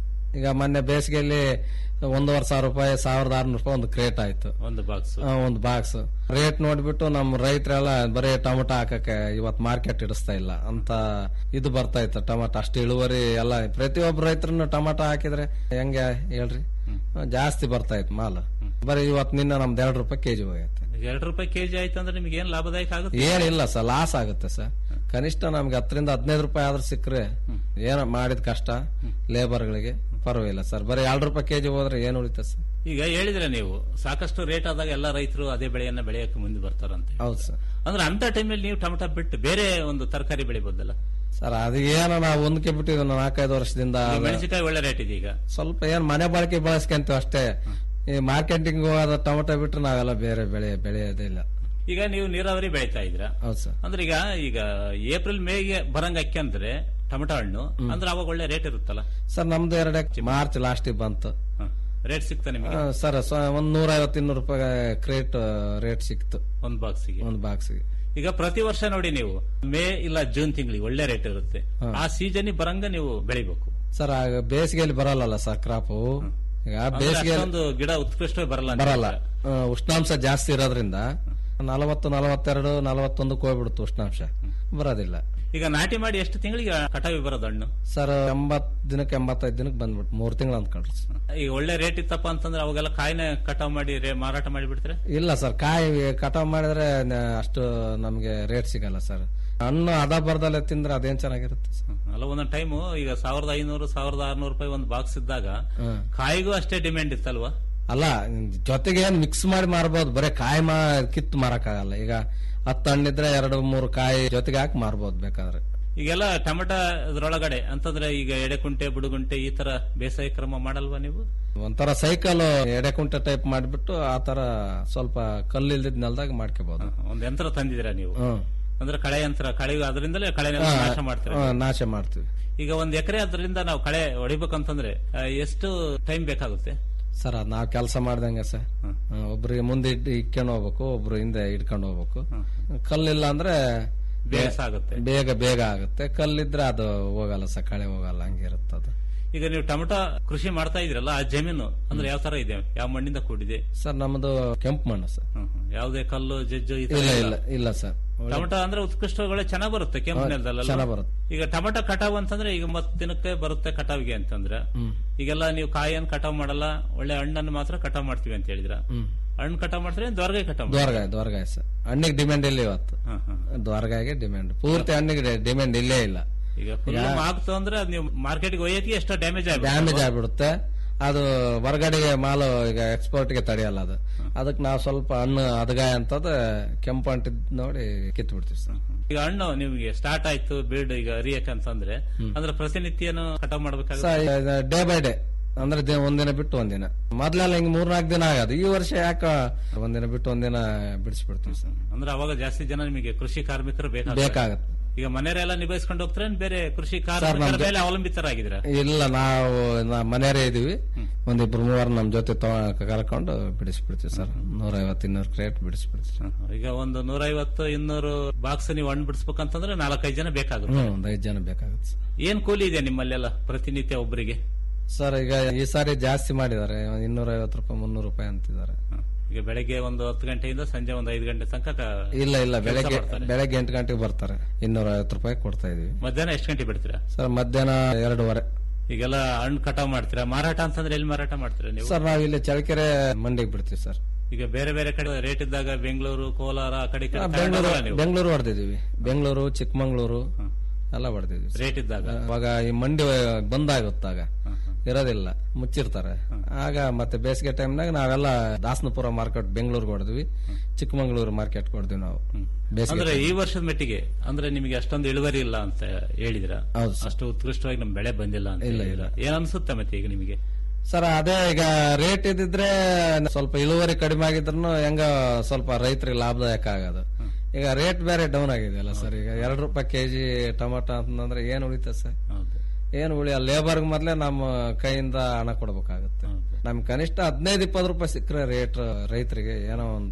ಈಗ ಮೊನ್ನೆ ಬೇಸಿಗೆಯಲ್ಲಿ ಒಂದೂವರೆ ಸಾವಿರ ರೂಪಾಯಿ ಸಾವಿರದ ಆರ್ನೂರು ರೂಪಾಯಿ ಒಂದು ಕ್ರೇಟ್ ಆಯ್ತು ಒಂದು ಬಾಕ್ಸ್ ಆ, ಒಂದು ಬಾಕ್ಸ್ ರೇಟ್ ನೋಡ್ಬಿಟ್ಟು ನಮ್ಮ ರೈತರೆಲ್ಲ ಬರೀ ಟೊಮಟೊ ಹಾಕಕ್ಕೆ ಇವತ್ ಮಾರ್ಕೆಟ್ ಇಡಿಸ್ತಾ ಇಲ್ಲ ಅಂತ ಇದು ಬರ್ತಾ ಇತ್ತು ಟೊಮಟೊ ಅಷ್ಟು ಇಳುವರಿ ಎಲ್ಲ ಪ್ರತಿಯೊಬ್ಬ ರೈತರನ್ನು ಟೊಮಟೊ ಹಾಕಿದ್ರೆ ಹೆಂಗೆ ಹೇಳ್ರಿ ಜಾಸ್ತಿ ಬರ್ತಾ ಇತ್ತು ಮಾಲ್ ಬರೀ ಇವತ್ ನಿನ್ನ ನಮ್ದು ಎರಡು ರೂಪಾಯಿ ಕೆಜಿ ಹೋಗೈತೆ ಎರಡು ರೂಪಾಯಿ ಕೆಜಿ ಆಯ್ತು ಅಂದ್ರೆ ನಿಮ್ಗೆ ಏನ್ ಲಾಭದಾಯಕ ಆಗುತ್ತೆ ಏನಿಲ್ಲ ಸರ್ ಲಾಸ್ ಆಗುತ್ತೆ ಸರ್ ಕನಿಷ್ಠ ನಮ್ಗೆ ಹತ್ತರಿಂದ ಹದಿನೈದು ರೂಪಾಯಿ ಆದ್ರೂ ಸಿಕ್ಕರೆ ಏನ ಮಾಡಿದ ಕಷ್ಟ ಲೇಬರ್ಗಳಿಗೆ ಪರವಾಗಿಲ್ಲ ಸರ್ ಬರೀ ಎರಡು ರೂಪಾಯಿ ಕೆಜಿ ಹೋದ್ರೆ ಏನು ಉಳಿತ ಸರ್ ಈಗ ಹೇಳಿದ್ರೆ ನೀವು ಸಾಕಷ್ಟು ರೇಟ್ ಆದಾಗ ಎಲ್ಲ ರೈತರು ಅದೇ ಬೆಳೆಯನ್ನ ಬೆಳೆಯಕ್ಕೆ ಮುಂದೆ ಬರ್ತಾರಂತೆ ಹೌದು ಸರ್ ಅಂದ್ರೆ ಅಂತ ಟೈಮಲ್ಲಿ ನೀವು ಟೊಮೆಟೊ ಬಿಟ್ಟು ಬೇರೆ ಒಂದು ತರಕಾರಿ ಬೆಳಿಬೋದಲ್ಲ ಸರ್ ಅದು ಏನೋ ನಾವು ಹೊಂದ್ಕೆ ಬಿಟ್ಟಿದ್ವಿ ನಾಲ್ಕೈದು ವರ್ಷದಿಂದ ಈಗ ಅದು ಮೆಣಸಿನಕಾಯಿ ಒಳ್ಳೆ ರೇಟ್ ಇದೆ ಈಗ ಸ್ವಲ್ಪ ಏನ್ ಮನೆ ಬಳಕೆ ಬಳಸ್ಕೊಂತೀವಿ ಅಷ್ಟೇ ಈ ಮಾರ್ಕೆಟಿಂಗ್ ಹೋದ ಟೊಮೆಟೊ ಬಿಟ್ಟು ನಾವೆಲ್ಲ ಬೇರೆ ಬೆಳೆ ಬೆಳೆಯೋದೇ ಇಲ್ಲ ಈಗ ನೀವು ನೀರಾವರಿ ಬೆಳಿತಾ ಇದ್ರ ಹೌದು ಸರ್ ಅಂದ್ರೆ ಈಗ ಈಗ ಏಪ್ರಿಲ್ ಮೇಗೆ ಬರಂಗ್ ಅಕ್ಕಿ ಅಂದ್ರೆ ಟೊಮೆಟೊ ಹಣ್ಣು ಅಂದ್ರೆ ಅವಾಗ ಒಳ್ಳೆ ರೇಟ್ ಇರುತ್ತಲ್ಲ ಸರ್ ನಮ್ದು ಎರಡು ಮಾರ್ಚ್ ಲಾಸ್ಟಿಗೆ ಬಂತು ರೇಟ್ ಸಿಗ್ತಾ ನಿಮಗೆ ಆ, ಸರ್ ಸ- ಒಂದ್ ನೂರ ಐವತ್ತು ಇನ್ನೂರು ರೂಪಾಯಿ ಕ್ರೇಟ್ ರೇಟ್ ಸಿಕ್ತು ಒಂದು ಬಾಕ್ಸಿಗೆ ಒಂದು ಬಾಕ್ಸ್ಗೆ ಈಗ ಪ್ರತಿ ವರ್ಷ ನೋಡಿ ನೀವು ಮೇ ಇಲ್ಲ ಜೂನ್ ತಿಂಗಳಿಗೆ ಒಳ್ಳೆ ರೇಟ್ ಇರುತ್ತೆ ಆ ಸೀಸನ್ ಬರಂಗ ನೀವು ಬೆಳಿಬೇಕು ಸರ್ ಆಗ ಬೇಸಿಗೆಯಲ್ಲಿ ಬರಲ್ಲ ಸರ್ ಕ್ರಾಪು ಈಗ ಅಂದ್ರೆ ಬೇಸಿಗೆಯಲ್ಲಿ ಅಷ್ಟೊಂದು ಗಿಡ ಉತ್ಕೃಷ್ಟವಾಗಿ ಬರಲ್ಲ ಅಂತ ಬರಲ್ಲ ಹೇಳ್ತೀರಾ. ಆ, ಉಷ್ಣಾಂಶ ಜಾಸ್ತಿ ಇರೋದ್ರಿಂದ ನಲವತ್ತು ನಲವತ್ತೆರಡು ನಲವತ್ತೊಂದಕ್ಕೆ ಹೋಗ್ಬಿಡುತ್ತೆ ಉಷ್ಣಾಂಶ ಬರೋದಿಲ್ಲ ಈಗ ನಾಟಿ ಮಾಡಿ ಎಷ್ಟು ತಿಂಗಳಿಗೆ ಕಟಾವಿ ಬರೋದು ಹಣ್ಣು ಸರ್ ಎಂಬತ್ ದಿನಕ್ಕೆ ಎಂಬತ್ತೈದು ದಿನಕ್ಕೆ ಬಂದ್ಬಿಟ್ಟು ಮೂರ್ ತಿಂಗಳು ಅಂದ್ಕೊಂಡ್ರಿ ಸರ್. ಈಗ ಒಳ್ಳೆ ರೇಟ್ ಇತ್ತಪ್ಪ ಅಂತಂದ್ರೆ ಅವಾಗೆಲ್ಲ ಕಾಯಿನ ಕಟಾವ್ ಮಾಡಿ ರೇ- ಮಾರಾಟ ಮಾಡಿ ಬಿಡ್ತಾರೆ ಇಲ್ಲ ಸರ್ ಕಾಯಿ ಕಟಾವ್ ಮಾಡಿದ್ರೆ ನ- ಅಷ್ಟು ನಮ್ಗೆ ರೇಟ್ ಸಿಗಲ್ಲ ಸರ್ ಹಣ್ಣು ಅದ ಬರ್ದಲ್ಲೇ ತಿಂದ್ರೆ ಅದೇನ್ ಚೆನ್ನಾಗಿರುತ್ತೆ ಸರ್. ಅಲ್ಲ ಒಂದೊಂದು ಟೈಮ್ ಈಗ ಸಾವಿರದ ಐನೂರು ಸಾವಿರದ ಆರ್ನೂರು ರೂಪಾಯಿ ಒಂದು ಬಾಕ್ಸ್ ಇದ್ದಾಗ ಹ್ಮ್. ಕಾಯಿಗೂ ಅಷ್ಟೇ ಡಿಮ್ಯಾಂಡ್ ಇತ್ತಲ್ವಾ ಅಲ್ಲ ಜೊತೆಗೆ ಏನ್ ಮಿಕ್ಸ್ ಮಾಡಿ ಮಾರ್ಬೋದು ಬರೀ ಕಾಯಿ ಮಾ ಕಿತ್ತು ಮಾರಕ್ಕಾಗಲ್ಲ ಈಗ ಹತ್ತು ಹಣ್ಣಿದ್ರೆ ಎರಡು ಮೂರು ಕಾಯಿ ಜೊತೆಗೆ ಹಾಕಿ ಮಾರ್ಬೋದು ಬೇಕಾದ್ರೆ ಈಗೆಲ್ಲ ಟೊಮೆಟೊ ಅದ್ರೊಳಗಡೆ ಅಂತಂದ್ರೆ ಈಗ ಎಡೆಕುಂಟೆ ಬುಡುಗುಂಟೆ ಈ ತರ ಬೇಸಾಯ ಕ್ರಮ ಮಾಡಲ್ವಾ ನೀವು ಒಂಥರ ಸೈಕಲ್ ಎಡೆಕುಂಟೆ ಟೈಪ್ ಮಾಡಿಬಿಟ್ಟು ಆ ತರ ಸ್ವಲ್ಪ ಕಲ್ಲಿಲ್ದಿದ್ ನೆಲದಾಗ ಮಾಡ್ಕೋಬಹುದು ಒಂದ್ ಯಂತ್ರ ತಂದಿದ್ದೀರಾ ನೀವು ಹ್ಮ್ ಅಂದ್ರೆ ಕಳೆ ಯಂತ್ರ ಕಳೆ ಅದರಿಂದಲೇ ಕಳೆ ಹಾ, ನಾಶ ಮಾಡ್ತಾರೆ ಹಾ, ನಾಶ ಮಾಡ್ತೀವಿ ಈಗ ಒಂದ್ ಎಕರೆ ಅದರಿಂದ ನಾವು ಕಳೆ ಹೊಡಿಬೇಕಂತಂದ್ರೆ ಆ, ಎಷ್ಟು ಟೈಮ್ ಬೇಕಾಗುತ್ತೆ ಸರ್ ಅದ್ ನಾವ್ ಕೆಲಸ ಮಾಡ್ದಂಗೆ ಸರ್ ಹ್ಮ್, ಒಬ್ರಿಗೆ ಮುಂದೆ ಇಡ್- ಇಟ್ಕೊಂಡು ಹೋಗ್ಬೇಕು ಒಬ್ರು ಹಿಂದೆ ಇಟ್ಕೊಂಡು ಹೋಗ್ಬೇಕು ಕಲ್ಲಿಲ್ಲ ಅಂದ್ರೆ ಬೇಗ ಸಾಗುತ್ತೆ. ಬೇಗ ಬೇಗ ಆಗುತ್ತೆ ಕಲ್ಲಿದ್ರೆ ಅದು ಹೋಗಲ್ಲ ಸರ್ ಕಳೆ ಹೋಗಲ್ಲ ಹಂಗಿರುತ್ತೆ ಅದು ಈಗ ನೀವು ಟೊಮೆಟೊ ಕೃಷಿ ಮಾಡ್ತಾ ಇದ್ರಲ್ಲ ಆ ಜಮೀನು ಅಂದ್ರೆ ಯಾವ ತರ ಇದೆ ಯಾವ ಮಣ್ಣಿಂದ ಕೂಡಿದೆ ಸರ್ ನಮ್ಮದು ಕೆಂಪು ಮಣ್ಣು ಸರ್ ಯಾವುದೇ ಕಲ್ಲು ಜಜ್ಜು ಈ ತರ ಇಲ್ಲ ಇಲ್ಲ. ಇಲ್ಲ ಇಲ್ಲ ಸರ್ ಒಳ್ಳೆ- ಟೊಮೆಟೊ ಅಂದ್ರೆ ಉತ್ಕೃಷ್ಟಗಳು ಚೆನ್ನಾಗ್ ಬರುತ್ತೆ ಕೆಂಪು ಹಾ, ನೆಲದಲ್ಲ ಚೆನ್ನಾಗ್ ಬರುತ್ತೆ. ಈಗ ಟೊಮೆಟೊ ಕಟಾವ್ ಅಂತಂದ್ರೆ ಈಗ ಮತ್ ದಿನಕ್ಕೆ ಬರುತ್ತೆ ಕಟಾವಿಗೆ ಅಂತಂದ್ರೆ ಹ್ಮ್. ಈಗೆಲ್ಲ ನೀವು ಕಾಯಿಯನ್ನು ಕಟಾವ್ ಮಾಡಲ್ಲ ಒಳ್ಳೆ ಹಣ್ಣನ್ನು ಮಾತ್ರ ಕಟಾವ್ ಮಾಡ್ತೀವಿ ಅಂತ ಹೇಳಿದ್ರ ಹ್ಮ್ ಹಣ್ಣು ಕಟಾವ್ ಮಾಡ್ತೀರಿ ದ್ವಾರಗಾಯಿ ಕಟಾವ್ ಮಾಡ್ತೀರಾ? ದ್ವಾರಗಾಯ ದ್ವಾರಗಾಯ ಸರ್ ಹಣ್ಣಿಗೆ ಡಿಮ್ಯಾಂಡ್ ಇಲ್ಲ ಇವತ್ತು ಹಾ, ಹಾ. ದ್ವಾರಗಾಯಿಗೆ ಡಿಮ್ಯಾಂಡ್ ಪೂರ್ತಿ ಹಣ್ಣಿಗೆ ಡಿಮ್ಯಾಂಡ್ ಇಲ್ಲೇ ಇಲ್ಲ ಈಗ ಫುಲ್ ಆಗ್ತು ಅಂದ್ರೆ ಅದ್ ನೀವು ಮಾರ್ಕೆಟ್ಗೆ ಒಯ್ಯಕ್ಕೆ ಎಷ್ಟೋ ಡ್ಯಾಮೇಜ್ ಡ್ಯಾಮೇಜ್ ಆಗ್ಬಿಡುತ್ತೆ ಅದು ಹೊರಗಡೆಗೆ ಮಾಲು ಈಗ ಎಕ್ಸ್ಪೋರ್ಟ್ ಗೆ ತಡೆಯಲ್ಲ ಅದು ಅದಕ್ಕೆ ನಾವು ಸ್ವಲ್ಪ ಹಣ್ಣು ಅದಗಾಯ ಅಂತದ ಕೆಂಪು ಅಂಟಿದ್ ನೋಡಿ ಕಿತ್ ಬಿಡ್ತೀವಿ ಸರ್ ಈಗ ಹಣ್ಣು ನಿಮ್ಗೆ ಸ್ಟಾರ್ಟ್ ಆಯ್ತು ಬೀಡ್ ಈಗ ಅರಿಯಕ್ ಅಂತಂದ್ರೆ ಅಂದ್ರೆ ಪ್ರತಿನಿತ್ಯನು ಕಟಾವ್ ಮಾಡ್ಬೇಕಾಗುತ್ತೆ ಡೇ ಬೈ ಡೇ ಅಂದ್ರೆ ದಿ- ಒಂದಿನ ಬಿಟ್ಟು ಒಂದಿನ ಮೊದ್ಲೆಲ್ಲ ಹಿಂಗ್ ಮೂರ್ನಾಲ್ಕು ದಿನ ಆಗೋದು ಈ ವರ್ಷ ಯಾಕ ಒಂದಿನ ಬಿಟ್ಟು ಒಂದಿನ ಬಿಡಿಸ್ಬಿಡ್ತೀವಿ ಸರ್ ಅಂದ್ರೆ ಅವಾಗ ಜಾಸ್ತಿ ಜನ ನಿಮಗೆ ಕೃಷಿ ಕಾರ್ಮಿಕರು ಬೇಕಾಗ್ತಾರೆ. ಬೇಕಾಗತ್ತೆ ಈಗ ಮನೆಯವರೆಲ್ಲ ನಿಭಾಯಿಸ್ಕೊಂಡು ಹೋಗ್ತಾರೆ ಏನ್ ಬೇರೆ ಕೃಷಿ ಸರ್, ಕಾರ್ಮಿಕರ ನಮ್ದು- ಮೇಲೆ ಅವಲಂಬಿತರಾಗಿದ್ದೀರ ಇಲ್ಲ ನಾವು ನಾ ಮನೆಯವರೇ ಇದೀವಿ ಒಂದಿಬ್ರು ಮೂವರು ನಮ್ ಜೊತೆ ತಗೊ- ಕರ್ಕೊಂಡು ಬಿಡಿಸ್ಬಿಡ್ತೀವಿ ಸರ್ ನೂರ ಐವತ್ತು ಇನ್ನೂರು ಕ್ರೇಟ್ ಬಿಡಿಸ್ಬಿಡ್ತೀವಿ ಈಗ ಒಂದು ನೂರೈವತ್ತು ಇನ್ನೂರು ಬಾಕ್ಸ್ ನೀವು ಹಣ್ಣು ಬಿಡಿಸ್ಬೇಕಂತಂದ್ರೆ ನಾಲ್ಕೈದು ಜನ ಬೇಕಾಗುತ್ತೆ ಹ್ಮ್ ಒಂದ್ ಐದು ಜನ ಬೇಕಾಗುತ್ತೆ ಸರ್. ಏನ್ ಕೂಲಿ ಇದೆ ನಿಮ್ಮಲ್ಲೆಲ್ಲ ಪ್ರತಿನಿತ್ಯ ಒಬ್ಬರಿಗೆ ಸರ್ ಈಗ ಈ ಸಾರಿ ಜಾಸ್ತಿ ಮಾಡಿದ್ದಾರೆ ಇನ್ನೂರ ಐವತ್ತು ರೂಪಾಯಿ ಮುನ್ನೂರು ರೂಪಾಯಿ ಅಂತಿದ್ದಾರೆ ಈಗ ಬೆಳಗ್ಗೆ ಒಂದು ಹತ್ತು ಗಂಟೆಯಿಂದ ಸಂಜೆ ಒಂದು ಐದು ಗಂಟೆ ತನಕ ಕ- ಇಲ್ಲ ಇಲ್ಲ ಕೆಲ್ಸ ಬೆಳಗ್ಗೆ ಮಾಡ್ತಾರೆ. ಬೆಳಗ್ಗೆ ಎಂಟು ಗಂಟೆಗೆ ಬರ್ತಾರೆ ಇನ್ನೂರ ಐವತ್ತು ರೂಪಾಯಿ ಕೊಡ್ತಾ ಇದೀವಿ ಮಧ್ಯಾಹ್ನ ಎಷ್ಟು ಗಂಟೆ ಬಿಡ್ತೀರಾ ಸರ್ ಮಧ್ಯಾಹ್ನ ಎರಡೂವರೆ ಈಗೆಲ್ಲ ಹಣ್ಣು ಕಟಾವ್ ಮಾಡ್ತೀರಾ ಮಾರಾಟ ಅಂತಂದ್ರೆ ಎಲ್ಲಿ ಮಾರಾಟ ಮಾಡ್ತೀರಾ ನೀವು ಸರ್ ನಾವು ಇಲ್ಲಿ ಚಳ್ಳಕೆರೆ ಮಂಡಿಗೆ ಬಿಡ್ತೀವಿ ಸರ್ ಈಗ ಬೇರೆ ಬೇರೆ ಕಡೆ ರೇಟ್ ಇದ್ದಾಗ ಬೆಂಗಳೂರು ಕೋಲಾರ ಆ ಕಡೆ ಈ ಕಡೆ ಬೆಂಗಳೂರು ತಗೊಂಡೋಗಲ್ಲ ನೀವು ಬೆಂಗಳೂರು ಹೊಡೆದಿದೀವಿ ಬೆಂಗಳೂರು ಚಿಕ್ಕಮಂಗ್ಳೂರು ಎಲ್ಲ ಹೊಡೆದಿದ್ವಿ ರೇಟ್ ಇದ್ದಾಗ ಅವಾಗ ಈ ಮಂಡಿ ಬಂದಾಗುತ್ತಾಗ ಇರೋದಿಲ್ಲ ಮುಚ್ಚಿರ್ತಾರೆ ಆಗ ಮತ್ತೆ ಬೇಸಿಗೆ ಟೈಮ್ನಾಗ ನಾವೆಲ್ಲ ದಾಸನಪುರ ಮಾರ್ಕೆಟ್ ಬೆಂಗಳೂರಿಗೆ ಹೊಡೆದ್ವಿ ಚಿಕ್ಕಮಂಗ್ಳೂರು ಮಾರ್ಕೆಟ್ ಹೊಡೆದ್ವಿ ನಾವು ಬೇಸಿಗೆ ಅಂದ್ರೆ ಈ ವರ್ಷದ ಮಟ್ಟಿಗೆ ಅಂದ್ರೆ ನಿಮಗೆ ಅಷ್ಟೊಂದು ಇಳುವರಿ ಇಲ್ಲ ಅಂತ ಹೇಳಿದ್ರ ಹೌದು ಅಷ್ಟು ಉತ್ಕೃಷ್ಟವಾಗಿ ನಮ್ ಬೆಳೆ ಬಂದಿಲ್ಲ ಅಂತ ಇಲ್ಲ, ಹೇಳಿದ್ರ. ಏನ್ ಅನ್ಸುತ್ತೆ ಮತ್ತೆ ಈಗ ನಿಮಗೆ ಸರ್ ಅದೇ ಈಗ ರೇಟ್ ಇದ್ದಿದ್ರೆ ಸ್ವಲ್ಪ ಇಳುವರಿ ಕಡಿಮೆ ಆಗಿದ್ರು ಹೆಂಗ ಸ್ವಲ್ಪ ರೈತರಿಗೆ ಲಾಭದಾಯಕ ಆಗೋದು ಈಗ ರೇಟ್ ಬೇರೆ ಡೌನ್ ಆಗಿದೆಯಲ್ಲ ಸರ್ ಈಗ ಎರಡು ರೂಪಾಯಿ ಕೆಜಿ ಟೊಮಾಟೊ ಅಂತಂದ್ರೆ ಏನ್ ಉಳಿತ ಸರ್ ಏನ್ ಉಳಿಯ ಲೇಬರ್ ಮೊದ್ಲೇ ನಮ್ಮ ಕೈಯಿಂದ ಹಣ ಕೊಡ್ಬೇಕಾಗುತ್ತೆ ನಮ್ ಕನಿಷ್ಠ ಹದಿನೈದು ಇಪ್ಪತ್ತು ರೂಪಾಯಿ ಸಿಕ್ಕರೆ ರೇಟ್ ರೈತರಿಗೆ ಏನೋ ಒಂದು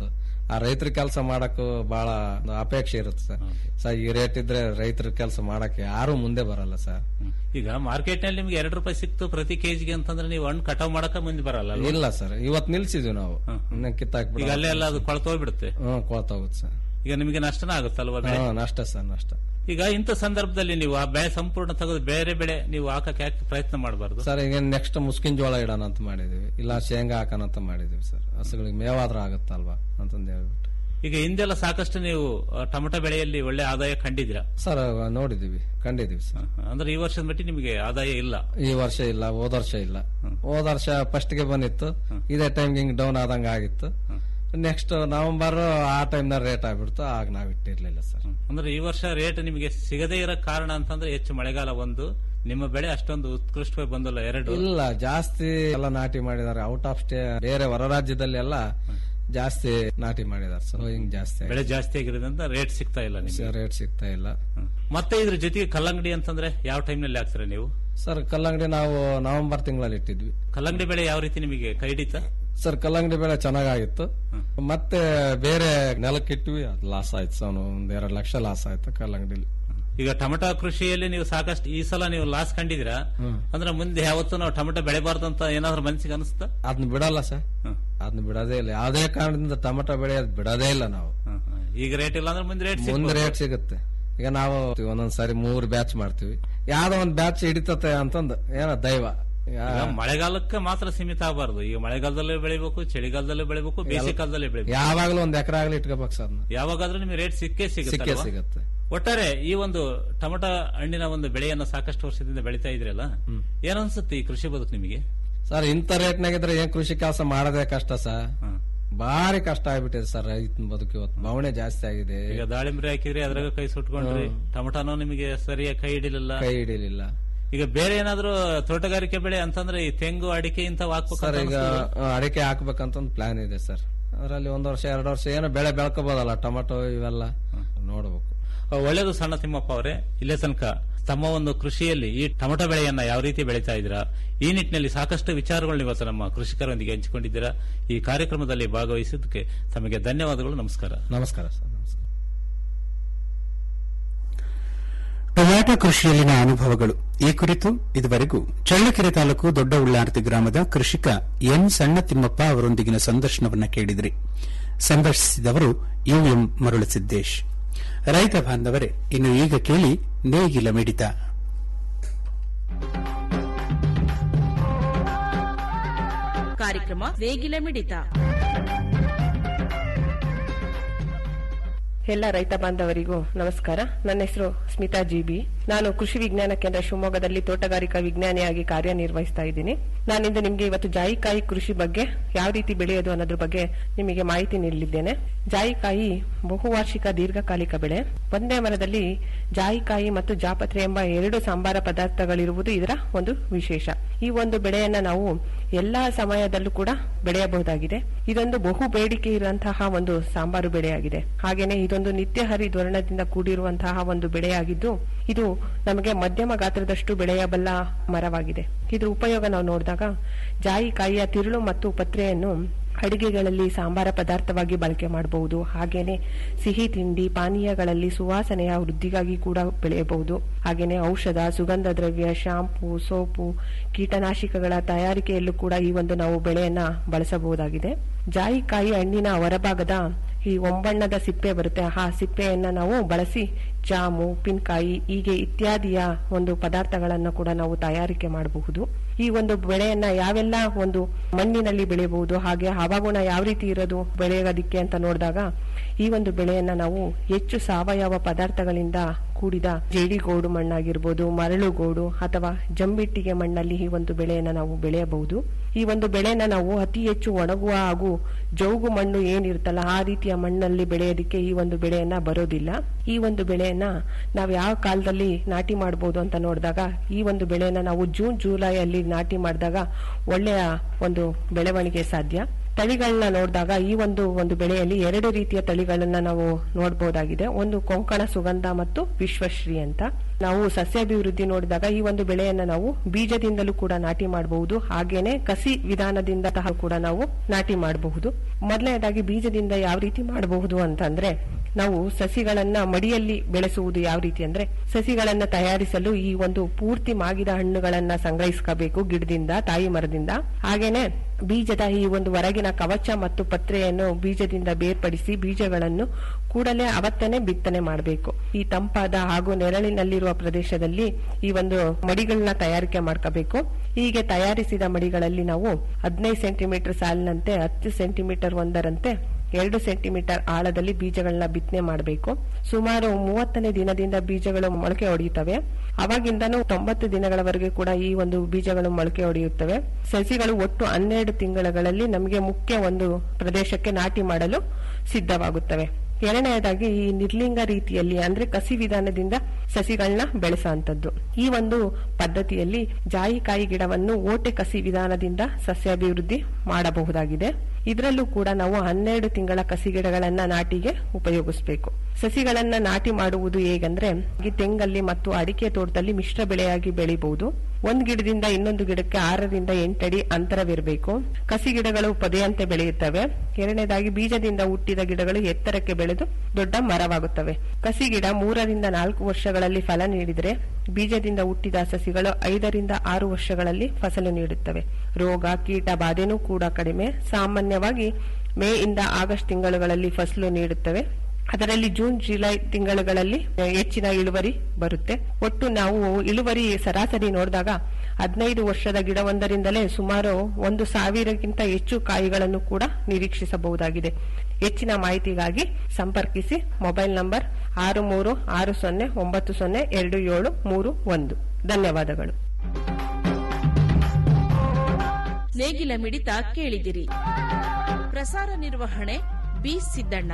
ಆ ರೈತರ ಕೆಲಸ ಮಾಡಕ್ಕೂ ಬಹಳ ಒಂದು ಅಪೇಕ್ಷೆ ಇರುತ್ತೆ ಸರ್ ಸರ್ ಈ ರೇಟ್ ಇದ್ರೆ ರೈತರ ಕೆಲಸ ಮಾಡಕ್ಕೆ ಯಾರು ಮುಂದೆ ಬರಲ್ಲ ಸರ್ ಈಗ ಮಾರ್ಕೆಟ್ ನಲ್ಲಿ ನಿಮ್ಗೆ ಎರಡು ರೂಪಾಯಿ ಸಿಕ್ತು ಪ್ರತಿ ಕೆಜಿಗೆ ಅಂತಂದ್ರೆ ನೀವು ಹಣ್ಣು ಕಟಾವ್ ಮಾಡಕ ಮುಂದೆ ಬರಲ್ಲ ಅಲ್ವಾ? ಇಲ್ಲ ಸರ್ ಇವತ್ ನಿಲ್ಸಿದ್ವಿ ನಾವು ಇನ್ನ ಕಿತ್ತಾಕ್ಬಿಡ ಈಗ ಅಲ್ಲೇ ಎಲ್ಲ ಅದು ಕೊಳ್ತೋಗ್ಬಿಡುತ್ತೆ ಹ್ಮ್ ಕೊಳ್ತೋಗುತ್ತೆ ಸರ್ ಈಗ ನಿಮಗೆ ನಷ್ಟನ ಆಗುತ್ತಲ್ವಾ ಬೆಳೆ ಹಾ, ನಷ್ಟ ಸರ್ ನಷ್ಟ ಈಗ ಇಂಥ ಸಂದರ್ಭದಲ್ಲಿ ನೀವು ಆ ಬೆಳೆ ಸಂಪೂರ್ಣ ತೆಗೆದು ಬೇರೆ ಬೆಳೆ ನೀವು ಹಾಕಕ್ಕೆ ಯಾಕೆ ಪ್ರಯತ್ನ ಮಾಡಬಾರ್ದು ಸರ್ ಈಗ ನೆಕ್ಸ್ಟ್ ಮುಸ್ಕಿನ್ ಜೋಳ ಇಡೋಣ ಅಂತ ಮಾಡಿದೀವಿ ಇಲ್ಲ ಶೇಂಗಾ ಹಾಕೋಣ ಅಂತ ಮಾಡಿದೀವಿ ಸರ್ ಹಸುಗಳಿಗೆ ಮೇವಾದ್ರ ಆಗುತ್ತಲ್ವಾ ಅಂತಂದು ಹೇಳ್ಬಿಟ್ಟು ಈಗ ಹಿಂದೆಲ್ಲ ಸಾಕಷ್ಟು ನೀವು ಆ, ಟೊಮೆಟೊ ಬೆಳೆಯಲ್ಲಿ ಒಳ್ಳೆ ಆದಾಯ ಕಂಡಿದ್ದೀರಾ ಸರ್ ನೋಡಿದೀವಿ ಕಂಡಿದೀವಿ ಸರ್ ಅಂದ್ರೆ ಈ ವರ್ಷದ ಮಟ್ಟಿ ನಿಮಗೆ ಆದಾಯ ಇಲ್ಲ ಈ ವರ್ಷ ಇಲ್ಲ ಹೋದ ವರ್ಷ ಇಲ್ಲ ಹೋದ ವರ್ಷ ಫಸ್ಟ್ ಗೆ ಬಂದಿತ್ತು ಇದೇ ಟೈಮ್ ಹಿಂಗ್ ಡೌನ್ ಆದಂಗ ಆಗಿತ್ತು ನೆಕ್ಸ್ಟ್ ನವೆಂಬರ್ ಆ ಟೈಮ್ ನ ರೇಟ್ ಆಗ್ಬಿಡ್ತು ಆಗ ನಾವ್ ಇಟ್ಟಿರ್ಲಿಲ್ಲ ಸರ್ ಅಂದ್ರೆ ಈ ವರ್ಷ ರೇಟ್ ನಿಮಗೆ ಸಿಗದೇ ಇರೋ ಕಾರಣ ಅಂತಂದ್ರೆ ಹೆಚ್ಚು ಮಳೆಗಾಲ ಒಂದು ನಿಮ್ಮ ಬೆಳೆ ಅಷ್ಟೊಂದು ಉತ್ಕೃಷ್ಟವಾಗಿ ಬಂದಲ್ಲ ಎರಡು ಇಲ್ಲ ಜಾಸ್ತಿ ಎಲ್ಲ ನಾಟಿ ಮಾಡಿದ್ದಾರೆ ಔಟ್ ಆಫ್ ಸ್ಟೇ ಬೇರೆ ಹೊರ ರಾಜ್ಯದಲ್ಲಿ ಎಲ್ಲ ಜಾಸ್ತಿ ನಾಟಿ ಮಾಡಿದ್ದಾರೆ ಸರ್ ಹಿಂಗ್ ಜಾಸ್ತಿ ಬೆಳೆ ಜಾಸ್ತಿ ಆಗಿರೋದ್ರಿಂದ ರೇಟ್ ಸಿಗ್ತಾ ಇಲ್ಲ ನಿಮಗೆ ರೇಟ್ ಸಿಗ್ತಾ ಇಲ್ಲ ಮತ್ತೆ ಇದ್ರ ಜೊತೆಗೆ ಕಲ್ಲಂಗಡಿ ಅಂತಂದ್ರೆ ಯಾವ ಟೈಮ್ ನಲ್ಲಿ ಹಾಕ್ತೀರಾ ನೀವು ಸರ್ ಕಲ್ಲಂಗಡಿ ನಾವು ನವೆಂಬರ್ ತಿಂಗಳಲ್ಲಿ ಇಟ್ಟಿದ್ವಿ ಕಲ್ಲಂಗಡಿ ಬೆಳೆ ಯಾವ ರೀತಿ ನಿಮಗೆ ಕೈ ಹಿಡಿತಾ ಸರ್ ಕಲ್ಲಂಗಡಿ ಬೆಳೆ ಚೆನ್ನಾಗಾಗಿತ್ತು ಮತ್ತೆ ಬೇರೆ ನೆಲಕ್ಕಿಟ್ವಿ ಅದು ಲಾಸ್ ಆಯ್ತು ಸರ್ ಒಂದ್ ಎರಡ್ ಲಕ್ಷ ಲಾಸ್ ಆಯ್ತು ಕಲ್ಲಂಗಡಿಲಿ ಈಗ ಟೊಮೆಟೊ ಕೃಷಿಯಲ್ಲಿ ನೀವು ಸಾಕಷ್ಟು ಈ ಸಲ ನೀವು ಲಾಸ್ ಕಂಡಿದ್ದೀರಾ ಹ್ಮ್. ಅಂದ್ರೆ ಮುಂದೆ ಯಾವತ್ತೂ ನಾವು ಟೊಮೆಟೊ ಬೆಳೆಬಾರ್ದು ಅಂತ ಏನಾದ್ರೂ ಮನಸ್ಸಿಗೆ ಅನಿಸ್ತಾ ಅದನ್ನ ಬಿಡಲ್ಲ ಸರ್ ಅದನ್ನ ಬಿಡೋದೇ ಇಲ್ಲ ಯಾವುದೇ ಕಾರಣದಿಂದ ಟೊಮೆಟೊ ಬೆಳೆಯೋದು ಬಿಡೋದೇ ಇಲ್ಲ ನಾವು ಈಗ ರೇಟ್ ಇಲ್ಲ ಅಂದ್ರೆ ಮುಂದೆ ರೇಟ್ ಮುಂದೆ ರೇಟ್ ಸಿಗುತ್ತೆ ಈಗ ನಾವು ಒಂದೊಂದ್ ಸಾರಿ ಮೂರ್ ಬ್ಯಾಚ್ ಮಾಡ್ತೀವಿ ಯಾವ್ದೋ ಒಂದ್ ಬ್ಯಾಚ್ ಹಿಡಿತತೆ ಅಂತಂದು ಏನೋ ದೈವ ಯಾ- ಈಗ ಮಳೆಗಾಲಕ್ಕೆ ಮಾತ್ರ ಸೀಮಿತ ಆಗಬಾರ್ದು ಈಗ ಮಳೆಗಾಲದಲ್ಲೇ ಬೆಳಿಬೇಕು ಚಳಿಗಾಲದಲ್ಲೇ ಬೆಳಿಬೇಕು ಬೇಸಿಗೆ ಕಾಲದಲ್ಲೇ ಬೆಳಿಬೇಕು ಯಾವಾಗ್ಲೂ ಒಂದ್ ಎಕರೆ ಆಗ್ಲಿ ಇಟ್ಕೋಬೇಕು ಸರ್ ಅದನ್ನ ಯಾವಾಗಾದ್ರೂ ನಿಮಗೆ ರೇಟ್ ಸಿಕ್ಕೇ ಸಿಕ್ಕೇ ಸಿಗುತ್ತೆ ಸಿಗುತ್ತೆ ಒಟ್ಟಾರೆ ಈ ಒಂದು ಟೊಮೆಟೊ ಹಣ್ಣಿನ ಒಂದು ಬೆಳೆಯನ್ನ ಸಾಕಷ್ಟು ವರ್ಷದಿಂದ ಬೆಳಿತಾ ಇದ್ರಲ್ಲ ಏನನ್ಸುತ್ತೆ ಈ ಕೃಷಿ ಬದುಕು ನಿಮಗೆ ಸರ್ ಇಂಥ ರೇಟ್ನಾಗಿದ್ರೆ ಏನ್ ಕೃಷಿ ಕೆಲಸ ಮಾಡೋದೇ ಕಷ್ಟ ಸರ್ ಭಾರಿ ಕಷ್ಟ ಆಗ್ಬಿಟ್ಟಿದೆ ಸರ್ ರೈತನ ಬದುಕು ಇವತ್ತು ಬವಣೆ ಜಾಸ್ತಿ ಆಗಿದೆ ಈಗ ದಾಳಿಂಬ್ರಿ ಹಾಕಿದ್ರಿ ಅದ್ರಾಗ ಕೈ ಸುಟ್ಕೊಂಡ್ರಿ ಹ್ಮ್. ಟೊಮೆಟೊನೂ ನಿಮಗೆ ಸರಿಯಾಗಿ ಕೈ ಹಿಡಿಲಿಲ್ಲ ಕೈ ಹಿಡಿಲಿಲ್ಲ ಈಗ ಬೇರೆ ಏನಾದ್ರು ತೋಟಗಾರಿಕೆ ಬೆಳೆ ಅಂತಂದ್ರೆ ಈ ತೆಂಗು ಅಡಿಕೆ ಇಂಥವು ಸರ್ ಈಗ ಹಾಕ್ಬೇಕು ಆ, ಅಡಿಕೆ ಹಾಕ್ಬೇಕಂತ ಒಂದು ಪ್ಲಾನ್ ಇದೆ ಸರ್ ಅದರಲ್ಲಿ ಒಂದ್ ವರ್ಷ ಎರಡು ವರ್ಷ ಏನೋ ಬೆಳೆ ಬೆಳ್ಕೋಬಹುದಲ್ಲ ಟೊಮೆಟೊ ಇವೆಲ್ಲ ನೋಡ್ಬೇಕು ಒಳ್ಳೇದು ಸಣ್ಣ ತಿಮ್ಮಪ್ಪ ಅವರೇ ಇಲ್ಲೇ ತನಕ ತಮ್ಮ ಒಂದು ಕೃಷಿಯಲ್ಲಿ ಈ ಟೊಮೆಟೊ ಬೆಳೆಯನ್ನ ಯಾವ ರೀತಿ ಬೆಳೀತಾ ಇದ್ದೀರಾ ಈ ನಿಟ್ಟಿನಲ್ಲಿ ಸಾಕಷ್ಟು ವಿಚಾರಗಳನ್ನ ಇವತ್ತು ನಮ್ಮ ಕೃಷಿಕರೊಂದಿಗೆ ಹಂಚಿಕೊಂಡಿದ್ದೀರಾ ಈ ಕಾರ್ಯಕ್ರಮದಲ್ಲಿ ಭಾಗವಹಿಸಿದ್ದಕ್ಕೆ ತಮಗೆ ಧನ್ಯವಾದಗಳು ನಮಸ್ಕಾರ ನಮಸ್ಕಾರ ಸರ್ ಟೊಮ್ಯಾಟೊ ಕೃಷಿಯಲ್ಲಿನ ಅನುಭವಗಳು ಈ ಕುರಿತು ಇದುವರೆಗೂ ಚಳ್ಳಕೆರೆ ತಾಲೂಕು ದೊಡ್ಡ ಉಳ್ಳಾರ್ತಿ ಗ್ರಾಮದ ಕೃಷಿಕ ಎನ್ ಸಣ್ಣ ತಿಮ್ಮಪ್ಪ ಅವರೊಂದಿಗಿನ ಸಂದರ್ಶನವನ್ನ ಕೇಳಿದಿರಿ ಸಂದರ್ಶಿಸಿದವರು ಯುಎಂ ಮರುಳಸಿದ್ದೇಶ್ ರೈತ ಬಾಂಧವರೇ ಇನ್ನು ಈಗ ಕೇಳಿ ನೇಗಿಲ ಮಿಡಿತ ಕಾರ್ಯಕ್ರಮ ವೇಗಿಲ ಮಿಡಿತ ಎಲ್ಲ ರೈತ ಬಾಂಧವರಿಗೂ ನಮಸ್ಕಾರ ನನ್ನ ಹೆಸರು ಸ್ಮಿತಾ ಜಿಬಿ ನಾನು ಕೃಷಿ ವಿಜ್ಞಾನ ಕೇಂದ್ರ ಶಿವಮೊಗ್ಗದಲ್ಲಿ ತೋಟಗಾರಿಕಾ ವಿಜ್ಞಾನಿಯಾಗಿ ಕಾರ್ಯನಿರ್ವಹಿಸ್ತಾ ಇದ್ದೀನಿ ನಾನಿಂದು ನಿಮಗೆ ಇವತ್ತು ಜಾಯಿಕಾಯಿ ಕೃಷಿ ಬಗ್ಗೆ ಯಾವ ರೀತಿ ಬೆಳೆಯೋದು ಅನ್ನೋದ್ರ ಬಗ್ಗೆ ನಿಮಗೆ ಮಾಹಿತಿ ನೀಡಲಿದ್ದೇನೆ ಜಾಯಿಕಾಯಿ ಬಹುವಾರ್ಷಿಕ ದೀರ್ಘಕಾಲಿಕ ಬೆಳೆ ಒಂದೇ ಮರದಲ್ಲಿ ಜಾಯಿಕಾಯಿ ಮತ್ತು ಜಾಪತ್ರೆ ಎಂಬ ಎರಡು ಸಾಂಬಾರ ಪದಾರ್ಥಗಳಿರುವುದು ಇದರ ಒಂದು ವಿಶೇಷ ಈ ಒಂದು ಬೆಳೆಯನ್ನ ನಾವು ಎಲ್ಲಾ ಸಮಯದಲ್ಲೂ ಕೂಡ ಬೆಳೆಯಬಹುದಾಗಿದೆ ಇದೊಂದು ಬಹು ಬೇಡಿಕೆ ಇರುವಂತಹ ಒಂದು ಸಾಂಬಾರು ಬೆಳೆಯಾಗಿದೆ ಹಾಗೇನೆ ಇದೊಂದು ನಿತ್ಯ ಹರಿದ್ವರ್ಣದಿಂದ ಕೂಡಿರುವಂತಹ ಒಂದು ಬೆಳೆಯಾಗಿದ್ದು ಇದು ನಮಗೆ ಮಧ್ಯಮ ಗಾತ್ರದಷ್ಟು ಬೆಳೆಯಬಲ್ಲ ಮರವಾಗಿದೆ ಇದ್ರ ಉಪಯೋಗ ನಾವು ನೋಡಿದಾಗ ಜಾಯಿಕಾಯಿಯ ತಿರುಳು ಮತ್ತು ಪತ್ರೆಯನ್ನು ಅಡಿಗೆಗಳಲ್ಲಿ ಸಾಂಬಾರ ಪದಾರ್ಥವಾಗಿ ಬಳಕೆ ಮಾಡಬಹುದು ಹಾಗೇನೆ ಸಿಹಿ ತಿಂಡಿ ಪಾನೀಯಗಳಲ್ಲಿ ಸುವಾಸನೆಯ ವೃದ್ಧಿಗಾಗಿ ಕೂಡ ಬೆಳೆಯಬಹುದು ಹಾಗೇನೆ ಔಷಧ ಸುಗಂಧ ದ್ರವ್ಯ ಶಾಂಪೂ ಸೋಪು ಕೀಟನಾಶಕಗಳ ತಯಾರಿಕೆಯಲ್ಲೂ ಕೂಡ ಈ ಒಂದು ನಾವು ಬೆಳೆಯನ್ನ ಬಳಸಬಹುದಾಗಿದೆ ಜಾಯಿಕಾಯಿ ಹಣ್ಣಿನ ಹೊರಭಾಗದ ಈ ಒಂಬಣ್ಣದ ಸಿಪ್ಪೆ ಬರುತ್ತೆ ಆ ಸಿಪ್ಪೆಯನ್ನ ನಾವು ಬಳಸಿ ಜಾಮು ಉಪ್ಪಿನಕಾಯಿ ಹೀಗೆ ಇತ್ಯಾದಿಯ ಒಂದು ಪದಾರ್ಥಗಳನ್ನ ಕೂಡ ನಾವು ತಯಾರಿಕೆ ಮಾಡಬಹುದು ಈ ಒಂದು ಬೆಳೆಯನ್ನ ಯಾವೆಲ್ಲ ಒಂದು ಮಣ್ಣಿನಲ್ಲಿ ಬೆಳೆಯಬಹುದು ಹಾಗೆ ಹವಾಗುಣ ಯಾವ ರೀತಿ ಇರೋದು ಬೆಳೆಯೋದಕ್ಕೆ ಅಂತ ನೋಡಿದಾಗ ಈ ಒಂದು ಬೆಳೆಯನ್ನ ನಾವು ಹೆಚ್ಚು ಸಾವಯವ ಪದಾರ್ಥಗಳಿಂದ ಕೂಡಿದ ಜೇಡಿಗೋಡು ಮಣ್ಣಾಗಿರ್ಬೋದು ಮರಳುಗೋಡು ಅಥವಾ ಜಂಬಿಟ್ಟಿಗೆ ಮಣ್ಣಲ್ಲಿ ಈ ಒಂದು ಬೆಳೆಯನ್ನ ನಾವು ಬೆಳೆಯಬಹುದು ಈ ಒಂದು ಬೆಳೆನ ನಾವು ಅತಿ ಹೆಚ್ಚು ಒಣಗುವ ಹಾಗೂ ಜೌಗು ಮಣ್ಣು ಏನಿರುತ್ತಲ್ಲ ಆ ರೀತಿಯ ಮಣ್ಣಲ್ಲಿ ಬೆಳೆಯೋದಕ್ಕೆ ಈ ಒಂದು ಬೆಳೆಯನ್ನ ಬರೋದಿಲ್ಲ ಈ ಒಂದು ಬೆಳೆಯನ್ನ ನಾವು ಯಾವ ಕಾಲದಲ್ಲಿ ನಾಟಿ ಮಾಡಬಹುದು ಅಂತ ನೋಡಿದಾಗ ಈ ಒಂದು ಬೆಳೆಯನ್ನ ನಾವು ಜೂನ್ ಜುಲೈ ಅಲ್ಲಿ ನಾಟಿ ಮಾಡಿದಾಗ ಒಳ್ಳೆಯ ಒಂದು ಬೆಳವಣಿಗೆ ಸಾಧ್ಯ ತಳಿಗಳನ್ನ ನೋಡಿದಾಗ ಈ ಒಂದು ಒಂದು ಬೆಳೆಯಲ್ಲಿ ಎರಡು ರೀತಿಯ ತಳಿಗಳನ್ನ ನಾವು ನೋಡಬಹುದಾಗಿದೆ ಒಂದು ಕೊಂಕಣ ಸುಗಂಧ ಮತ್ತು ವಿಶ್ವಶ್ರೀ ಅಂತ ನಾವು ಸಸ್ಯಾಭಿವೃದ್ಧಿ ನೋಡಿದಾಗ ಈ ಒಂದು ಬೆಳೆಯನ್ನ ನಾವು ಬೀಜದಿಂದಲೂ ಕೂಡ ನಾಟಿ ಮಾಡಬಹುದು ಹಾಗೇನೆ ಕಸಿ ವಿಧಾನದಿಂದ ಸಹ ಕೂಡ ನಾವು ನಾಟಿ ಮಾಡಬಹುದು ಮೊದಲನೇದಾಗಿ ಬೀಜದಿಂದ ಯಾವ ರೀತಿ ಮಾಡಬಹುದು ಅಂತಂದ್ರೆ ನಾವು ಸಸಿಗಳನ್ನ ಮಡಿಯಲ್ಲಿ ಬೆಳೆಸುವುದು ಯಾವ ರೀತಿ ಅಂದ್ರೆ ಸಸಿಗಳನ್ನ ತಯಾರಿಸಲು ಈ ಒಂದು ಪೂರ್ತಿ ಮಾಗಿದ ಹಣ್ಣುಗಳನ್ನ ಸಂಗ್ರಹಿಸ್ಕೋಬೇಕು ಗಿಡದಿಂದ ತಾಯಿ ಮರದಿಂದ ಹಾಗೇನೆ ಬೀಜದ ಈ ಒಂದು ಹೊರಗಿನ ಕವಚ ಮತ್ತು ಪತ್ರೆಯನ್ನು ಬೀಜದಿಂದ ಬೇರ್ಪಡಿಸಿ ಬೀಜಗಳನ್ನು ಕೂಡಲೇ ಅವತ್ತನೇ ಬಿತ್ತನೆ ಮಾಡಬೇಕು ಈ ತಂಪಾದ ಹಾಗೂ ನೆರಳಿನಲ್ಲಿರುವ ಪ್ರದೇಶದಲ್ಲಿ ಈ ಒಂದು ಮಡಿಗಳನ್ನ ತಯಾರಿಕೆ ಮಾಡ್ಕೋಬೇಕು ಹೀಗೆ ತಯಾರಿಸಿದ ಮಡಿಗಳಲ್ಲಿ ನಾವು ಹದಿನೈದು ಸೆಂಟಿಮೀಟರ್ ಸಾಲಿನಂತೆ ಹತ್ತು ಸೆಂಟಿಮೀಟರ್ ಒಂದರಂತೆ ಎರಡು ಸೆಂಟಿಮೀಟರ್ ಆಳದಲ್ಲಿ ಬೀಜಗಳನ್ನ ಬಿತ್ತನೆ ಮಾಡಬೇಕು ಸುಮಾರು ಮೂವತ್ತನೇ ದಿನದಿಂದ ಬೀಜಗಳು ಮೊಳಕೆ ಹೊಡೆಯುತ್ತವೆ ಅವಾಗಿಂದನೂ ತೊಂಬತ್ತು ದಿನಗಳವರೆಗೆ ಕೂಡ ಈ ಒಂದು ಬೀಜಗಳು ಮೊಳಕೆ ಹೊಡೆಯುತ್ತವೆ ಸಸಿಗಳು ಒಟ್ಟು ಹನ್ನೆರಡು ತಿಂಗಳಲ್ಲಿ ನಮಗೆ ಮುಖ್ಯ ಒಂದು ಪ್ರದೇಶಕ್ಕೆ ನಾಟಿ ಮಾಡಲು ಸಿದ್ಧವಾಗುತ್ತವೆ ಎರಡನೆಯದಾಗಿ ಈ ನಿರ್ಲಿಂಗ ರೀತಿಯಲ್ಲಿ ಅಂದ್ರೆ ಕಸಿ ವಿಧಾನದಿಂದ ಸಸಿಗಳನ್ನ ಬೆಳೆಸುವಂತದ್ದು ಈ ಒಂದು ಪದ್ಧತಿಯಲ್ಲಿ ಜಾಯಿಕಾಯಿ ಗಿಡವನ್ನು ಓಟೆ ಕಸಿ ವಿಧಾನದಿಂದ ಸಸ್ಯಾಭಿವೃದ್ಧಿ ಮಾಡಬಹುದಾಗಿದೆ ಇದರಲ್ಲೂ ಕೂಡ ನಾವು ಹನ್ನೆರಡು ತಿಂಗಳ ಕಸಿ ಗಿಡಗಳನ್ನ ನಾಟಿಗೆ ಉಪಯೋಗಿಸಬೇಕು ಸಸಿಗಳನ್ನ ನಾಟಿ ಮಾಡುವುದು ಹೇಗಂದ್ರೆ ಈ ತೆಂಗಲ್ಲಿ ಮತ್ತು ಅಡಿಕೆ ತೋಟದಲ್ಲಿ ಮಿಶ್ರ ಬೆಳೆಯಾಗಿ ಬೆಳಿಬಹುದು ಒಂದ್ ಗಿಡದಿಂದ ಇನ್ನೊಂದು ಗಿಡಕ್ಕೆ ಆರರಿಂದ ಎಂಟಡಿ ಅಂತರವಿರಬೇಕು ಕಸಿ ಗಿಡಗಳು ಪೊದೆಯಂತೆ ಬೆಳೆಯುತ್ತವೆ ಎರಡನೇದಾಗಿ ಬೀಜದಿಂದ ಹುಟ್ಟಿದ ಗಿಡಗಳು ಎತ್ತರಕ್ಕೆ ಬೆಳೆದು ದೊಡ್ಡ ಮರವಾಗುತ್ತವೆ ಕಸಿ ಗಿಡ ಮೂರರಿಂದ ನಾಲ್ಕು ವರ್ಷಗಳಲ್ಲಿ ಫಲ ನೀಡಿದರೆ ಬೀಜದಿಂದ ಹುಟ್ಟಿದ ಸಸಿಗಳು ಐದರಿಂದ ಆರು ವರ್ಷಗಳಲ್ಲಿ ಫಸಲು ನೀಡುತ್ತವೆ ರೋಗ ಕೀಟ ಬಾಧೆನೂ ಕೂಡ ಕಡಿಮೆ ಸಾಮಾನ್ಯವಾಗಿ ಮೇ ಇಂದ ಆಗಸ್ಟ್ ತಿಂಗಳುಗಳಲ್ಲಿ ಫಸಲು ನೀಡುತ್ತವೆ ಅದರಲ್ಲಿ ಜೂನ್ ಜುಲೈ ತಿಂಗಳುಗಳಲ್ಲಿ ಹೆಚ್ಚಿನ ಇಳುವರಿ ಬರುತ್ತೆ ಒಟ್ಟು ನಾವು ಇಳುವರಿ ಸರಾಸರಿ ನೋಡಿದಾಗ ಹದಿನೈದು ವರ್ಷದ ಗಿಡವೊಂದರಿಂದಲೇ ಸುಮಾರು ಒಂದು ಸಾವಿರಕ್ಕಿಂತ ಹೆಚ್ಚು ಕಾಯಿಗಳನ್ನು ಕೂಡ ನಿರೀಕ್ಷಿಸಬಹುದಾಗಿದೆ ಹೆಚ್ಚಿನ ಮಾಹಿತಿಗಾಗಿ ಸಂಪರ್ಕಿಸಿ ಮೊಬೈಲ್ ನಂಬರ್ ಆರು ಮೂರು ಆರು ಸೊನ್ನೆ ಒಂಬತ್ತು ಸೊನ್ನೆ ಎರಡು ಏಳು ಮೂರು ಒಂದು ಧನ್ಯವಾದಗಳು ನೇಗಿಲ ಮಿಡಿತ ಕೇಳಿದಿರಿ ಪ್ರಸಾರ ನಿರ್ವಹಣೆ ಬಿ ಸಿದ್ದಣ್ಣ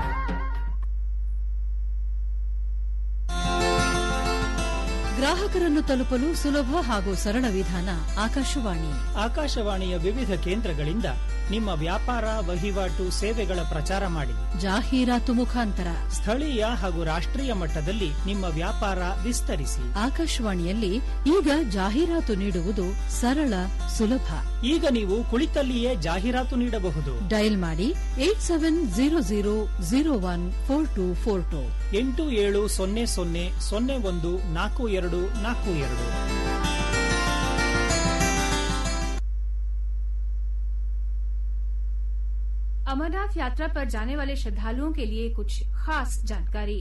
ಗ್ರಾಹಕರನ್ನು ತಲುಪಲು ಸುಲಭ ಹಾಗೂ ಸರಳ ವಿಧಾನ ಆಕಾಶವಾಣಿ ಆಕಾಶವಾಣಿಯ ವಿವಿಧ ಕೇಂದ್ರಗಳಿಂದ ನಿಮ್ಮ ವ್ಯಾಪಾರ ವಹಿವಾಟು ಸೇವೆಗಳ ಪ್ರಚಾರ ಮಾಡಿ ಜಾಹೀರಾತು ಮುಖಾಂತರ ಸ್ಥಳೀಯ ಹಾಗೂ ರಾಷ್ಟ್ರೀಯ ಮಟ್ಟದಲ್ಲಿ ನಿಮ್ಮ ವ್ಯಾಪಾರ ವಿಸ್ತರಿಸಿ ಆಕಾಶವಾಣಿಯಲ್ಲಿ ಈಗ ಜಾಹೀರಾತು ನೀಡುವುದು ಸರಳ ಸುಲಭ ಈಗ ನೀವು ಕುಳಿತಲ್ಲಿಯೇ ಜಾಹೀರಾತು ನೀಡಬಹುದು ಡಯಲ್ ಮಾಡಿ eight seven zero zero zero one four two four two ಎಂಟು ಏಳು ಸೊನ್ನೆ ಸೊನ್ನೆ ಸೊನ್ನೆ ಒಂದು ನಾಲ್ಕು ಎರಡು ನಾಲ್ಕು ಎರಡು अमरनाथ यात्रा पर जाने वाले श्रद्धालुओं के लिए कुछ खास जानकारी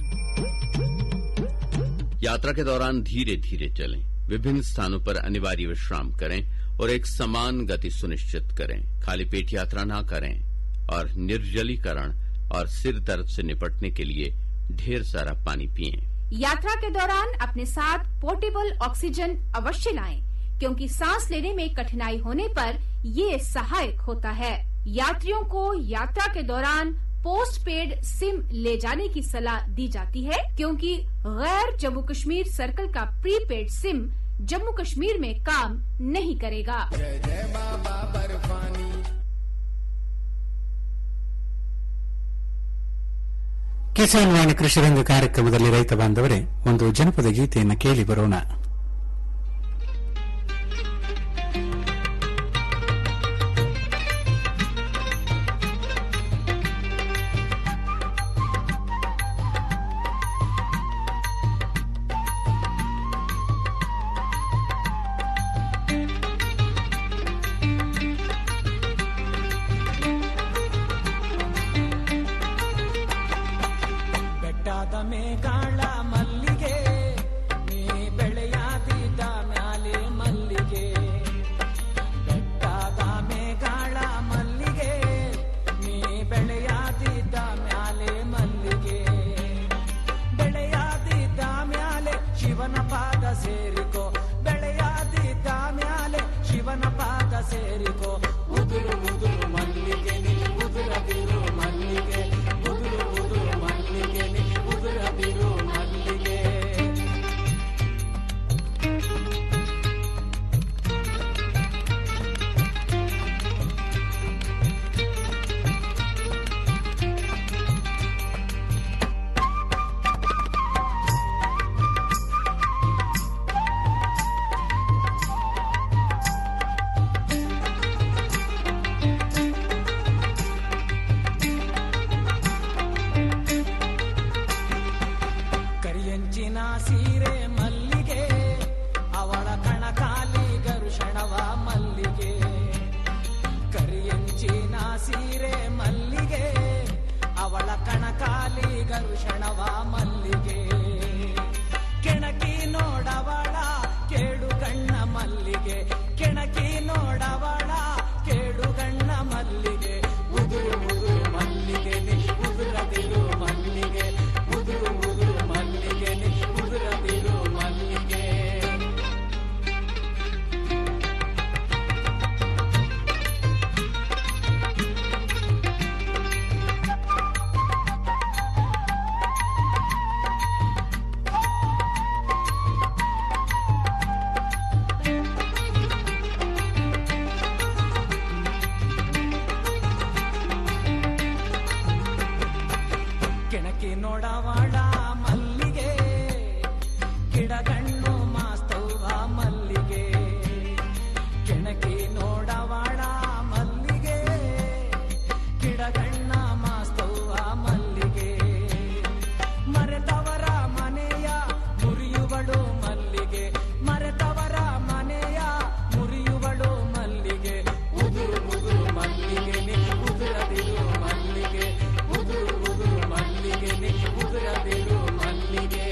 यात्रा के दौरान धीरे धीरे चलें विभिन्न स्थानों पर अनिवार्य विश्राम करें और एक समान गति सुनिश्चित करें खाली पेट यात्रा न करें और निर्जलीकरण और सिर दर्द से निपटने के लिए ढेर सारा पानी पिएं यात्रा के दौरान अपने साथ पोर्टेबल ऑक्सीजन अवश्य लाएं क्योंकि सांस लेने में कठिनाई होने पर ये सहायक होता है यात्रियों को यात्रा के दौरान पोस्ट पेड सिम ले जाने की सलाह दी जाती है क्योंकि गैर जम्मू कश्मीर सर्कल का प्रीपेड सिम जम्मू कश्मीर में काम नहीं करेगा ಕಿಸಾನ್ ವಾಣಿ ಕೃಷಿರಂಗ ಕಾರ್ಯಕ್ರಮದಲ್ಲಿ ರೈತ ಬಾಂಧವರೇ ಒಂದು ಜನಪದ ಗೀತೆಯನ್ನು ಕೇಳಿ ಬರೋಣ ಬೆಟ್ಟದ ಮೇಗಾಳ ಮಲ್ಲಿಗೆ ನೀ ಬೆಳೆಯಾದಿದ್ದ ಮ್ಯಾಲೆ ಮಲ್ಲಿಗೆ ಬೆಟ್ಟದ ಮೇಗಾಳ ಮಲ್ಲಿಗೆ ನೀ ಬೆಳೆಯಾದಿದ್ದ ಮ್ಯಾಲೆ ಮಲ್ಲಿಗೆ ಬೆಳೆಯಾದಿದ್ದ ಮ್ಯಾಲೆ ಶಿವನ ಪಾದ ಸೇರಿಕೋ ಬೆಳೆಯಾದಿದ್ದ ಮ್ಯಾಲೆ ಶಿವನ ಪಾದ ಸೇರಿಕೋ ಉದುರು ಉದುರು ಮಲ್ಲಿಗೆ ನೀ ಉದುರದಿರು ಮಲ್ಲಿಗೆ ಉದುರು ಉದುರು ಮಲ್ಲಿಗೆ ನೀ ಉದುರದಿರು ಮಲ್ಲಿಗೆ ಕರಿಯಂಚಿನ ಸೀರೆ ಮಲ್ಲಿಗೆ ಅವಳ ಕಣಕಾಲಿ ಗರುಷಣವ ಮಲ್ಲಿಗೆ ಕರಿಯಂಚಿನ ಸೀರೆ ಮಲ್ಲಿಗೆ ಅವಳ ಕಣಕಾಲಿ ಗರುಷಣವ ಮಲ್ಲಿಗೆ ಕೆಣಕಿ ನೋಡವಳ ಕೇಡು ಗಣ್ಣ ಮಲ್ಲಿಗೆ ಕೆಣಕಿ ನೋಡವಳ ಕೇಡು ಗಣ್ಣ ಮಲ್ಲಿಗೆ ಉದುರು ಉದುರು ಮಲ್ಲಿಗೆ ನಿ ಉದುರದಿರು ಮಲ್ಲಿಗೆ ಉದುರು ಉದುರು ಮಲ್ಲಿಗೆ ನಿ ಉದುರದಿರು ಮಲ್ಲಿಗೆ ಕೆಣಕಿ ನೋಡವಾಳ ಮಲ್ಲಿಗೆ ಗಿಡಗಣ್ಣು ಮಾಸ್ತವ್ವ ಮಲ್ಲಿಗೆ ಕೆಣಕಿ ನೋಡವಾಳ ಮಲ್ಲಿಗೆ ಗಿಡಗಣ್ಣ ಮಾಸ್ತವ್ವ ಮಲ್ಲಿಗೆ ಮರೆತವರ ಮನೆಯ ಮುರಿಯುವಳು ಮಲ್ಲಿಗೆ ಮರೆತವರ ಮನೆಯ ಮುರಿಯುವಳು ಮಲ್ಲಿಗೆ ಉದುರು ಉದುರು ಮಲ್ಲಿಗೆ ನಿ ಉದುರದಿರು ಮಲ್ಲಿಗೆ ಉದುರು ಉದುರು ಮಲ್ಲಿಗೆ ನಿ ಉದುರದಿರು ಮಲ್ಲಿಗೆ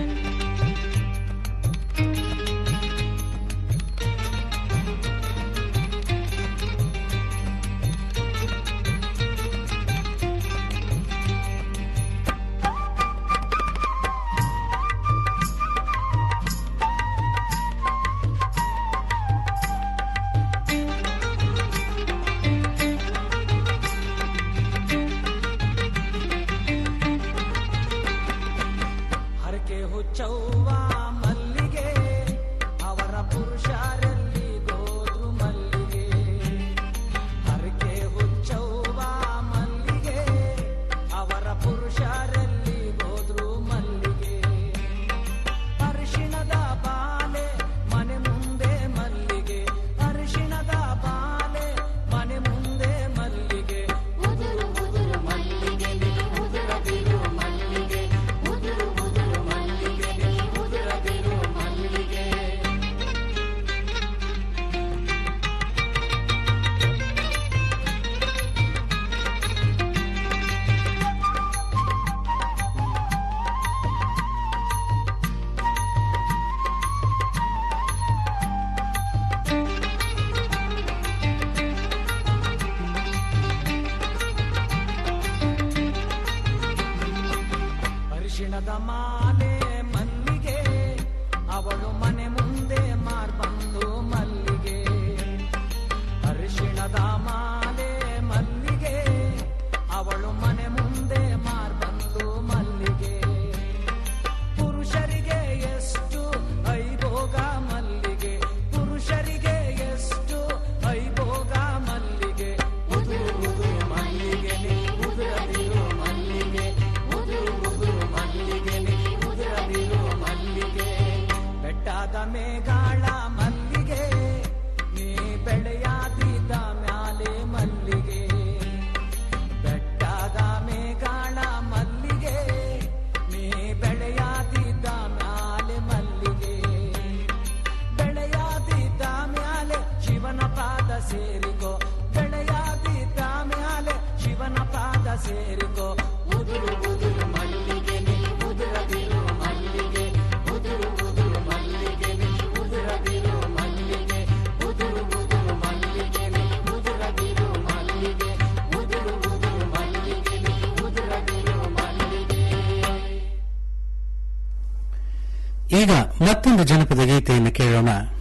ಹರಕೆ ಹುಚ್ಚವ್ವ ಮಲ್ಲಿಗೆ ಅವರ ಪುರುಷರಲ್ಲಿ ಗೋದ್ರು ಮಲ್ಲಿಗೆ ಹರಕೆ ಹುಚ್ಚವ್ವ ಮಲ್ಲಿಗೆ ಅವರ ಪುರುಷರಲ್ಲಿ ಗೋದ್ರು ಮಲ್ಲಿಗೆ ಅರಿಶಿಣದ ಬಾಲೆ ಮನೆ ಮುಂದೆ ಮಲ್ಲಿಗೆ ಅರಿಶಿಣದ ಬಾಲೆ ಮನೆ ಮುಂದೆ ಮಲ್ಲಿಗೆ ಉದುರು ಉದುರು ಮಲ್ಲಿಗೆ ನಿ ಉದುರದಿರು ಮಲ್ಲಿಗೆ ಉದುರು ಉದುರು ಮಲ್ಲಿಗೆ ನಿ ಉದುರದಿರು ಮಲ್ಲಿಗೆ ಅರಿಶಿಣದ ಮಾಲೆ ಮಲ್ಲಿಗೆ ಅವಳು ಮನೆ ಮುಂದೆ ಮಾರ್ಬಂದು ಮಲ್ಲಿಗೆ ಅರಿಶಿಣದ ಮಾಲೆ ಮಲ್ಲಿಗೆ ಅವಳು ಮನೆ ಮುಂದೆ ಮಾರ್ಬಂದು ಮಲ್ಲಿಗೆ ಪುರುಷರಿಗೆ ಎಷ್ಟು ಐಭೋಗ ಮಲ್ಲಿಗೆ ಪುರುಷರಿಗೆ ಎಷ್ಟು ಐಭೋಗ ಮಲ್ಲಿಗೆ ಉದುರು ಉದುರು ಮಲ್ಲಿಗೆ ನಿ ಉದುರದಿರು ಮಲ್ಲಿಗೆ ಉದುರು ಉದುರು ಮಲ್ಲಿಗೆ ನಿ ಉದುರದಿರು ಮಲ್ಲಿಗೆ ಬೆಟ್ಟದ ಮೇಘಾಳ ಮಲ್ಲಿಗೆ ನೀ ಬೆಳೆಯಾದಿದ್ದ ಮ್ಯಾಲೆ ಮಲ್ಲಿಗೆ ಬೆಟ್ಟದ ಮೇಘಾಳ ಮಲ್ಲಿಗೆ ನೀ ಬೆಳೆಯಾದಿದ್ದ ಮ್ಯಾಲೆ ಮಲ್ಲಿಗೆ ಬೆಳೆಯಾದಿದ್ದ ಮ್ಯಾಲೆ ಶಿವನ ಪಾದ ಸೇರಿಕೋ ಬೆಳೆಯಾದಿದ್ದ ಮ್ಯಾಲೆ ಶಿವನ ಪಾದ ಸೇರಿಕೋ ಉದುರು ಉದುರು ಮಲ್ಲಿಗೆ ನೀ ಉದುರದಿರು ಮಲ್ಲಿಗೆ ಉದುರು ಉದುರು ಮಲ್ಲಿಗೆ ನೀ ಉದುರದಿರು ಮಲ್ಲಿಗೆ ಉದುರು ಉದುರು ಮಲ್ಲಿಗೆ ನೀ ಉದುರದಿರು ಮಲ್ಲಿಗೆ ಉದುರು ಉದುರು ಮಲ್ಲಿಗೆ ನೀ ಉದುರದಿರು ಮಲ್ಲಿಗೆ ಈಗ ಮತ್ತೊಂದು ಜನಪದ ಗೀತೆಯನ್ನು ಕೇಳೋಣ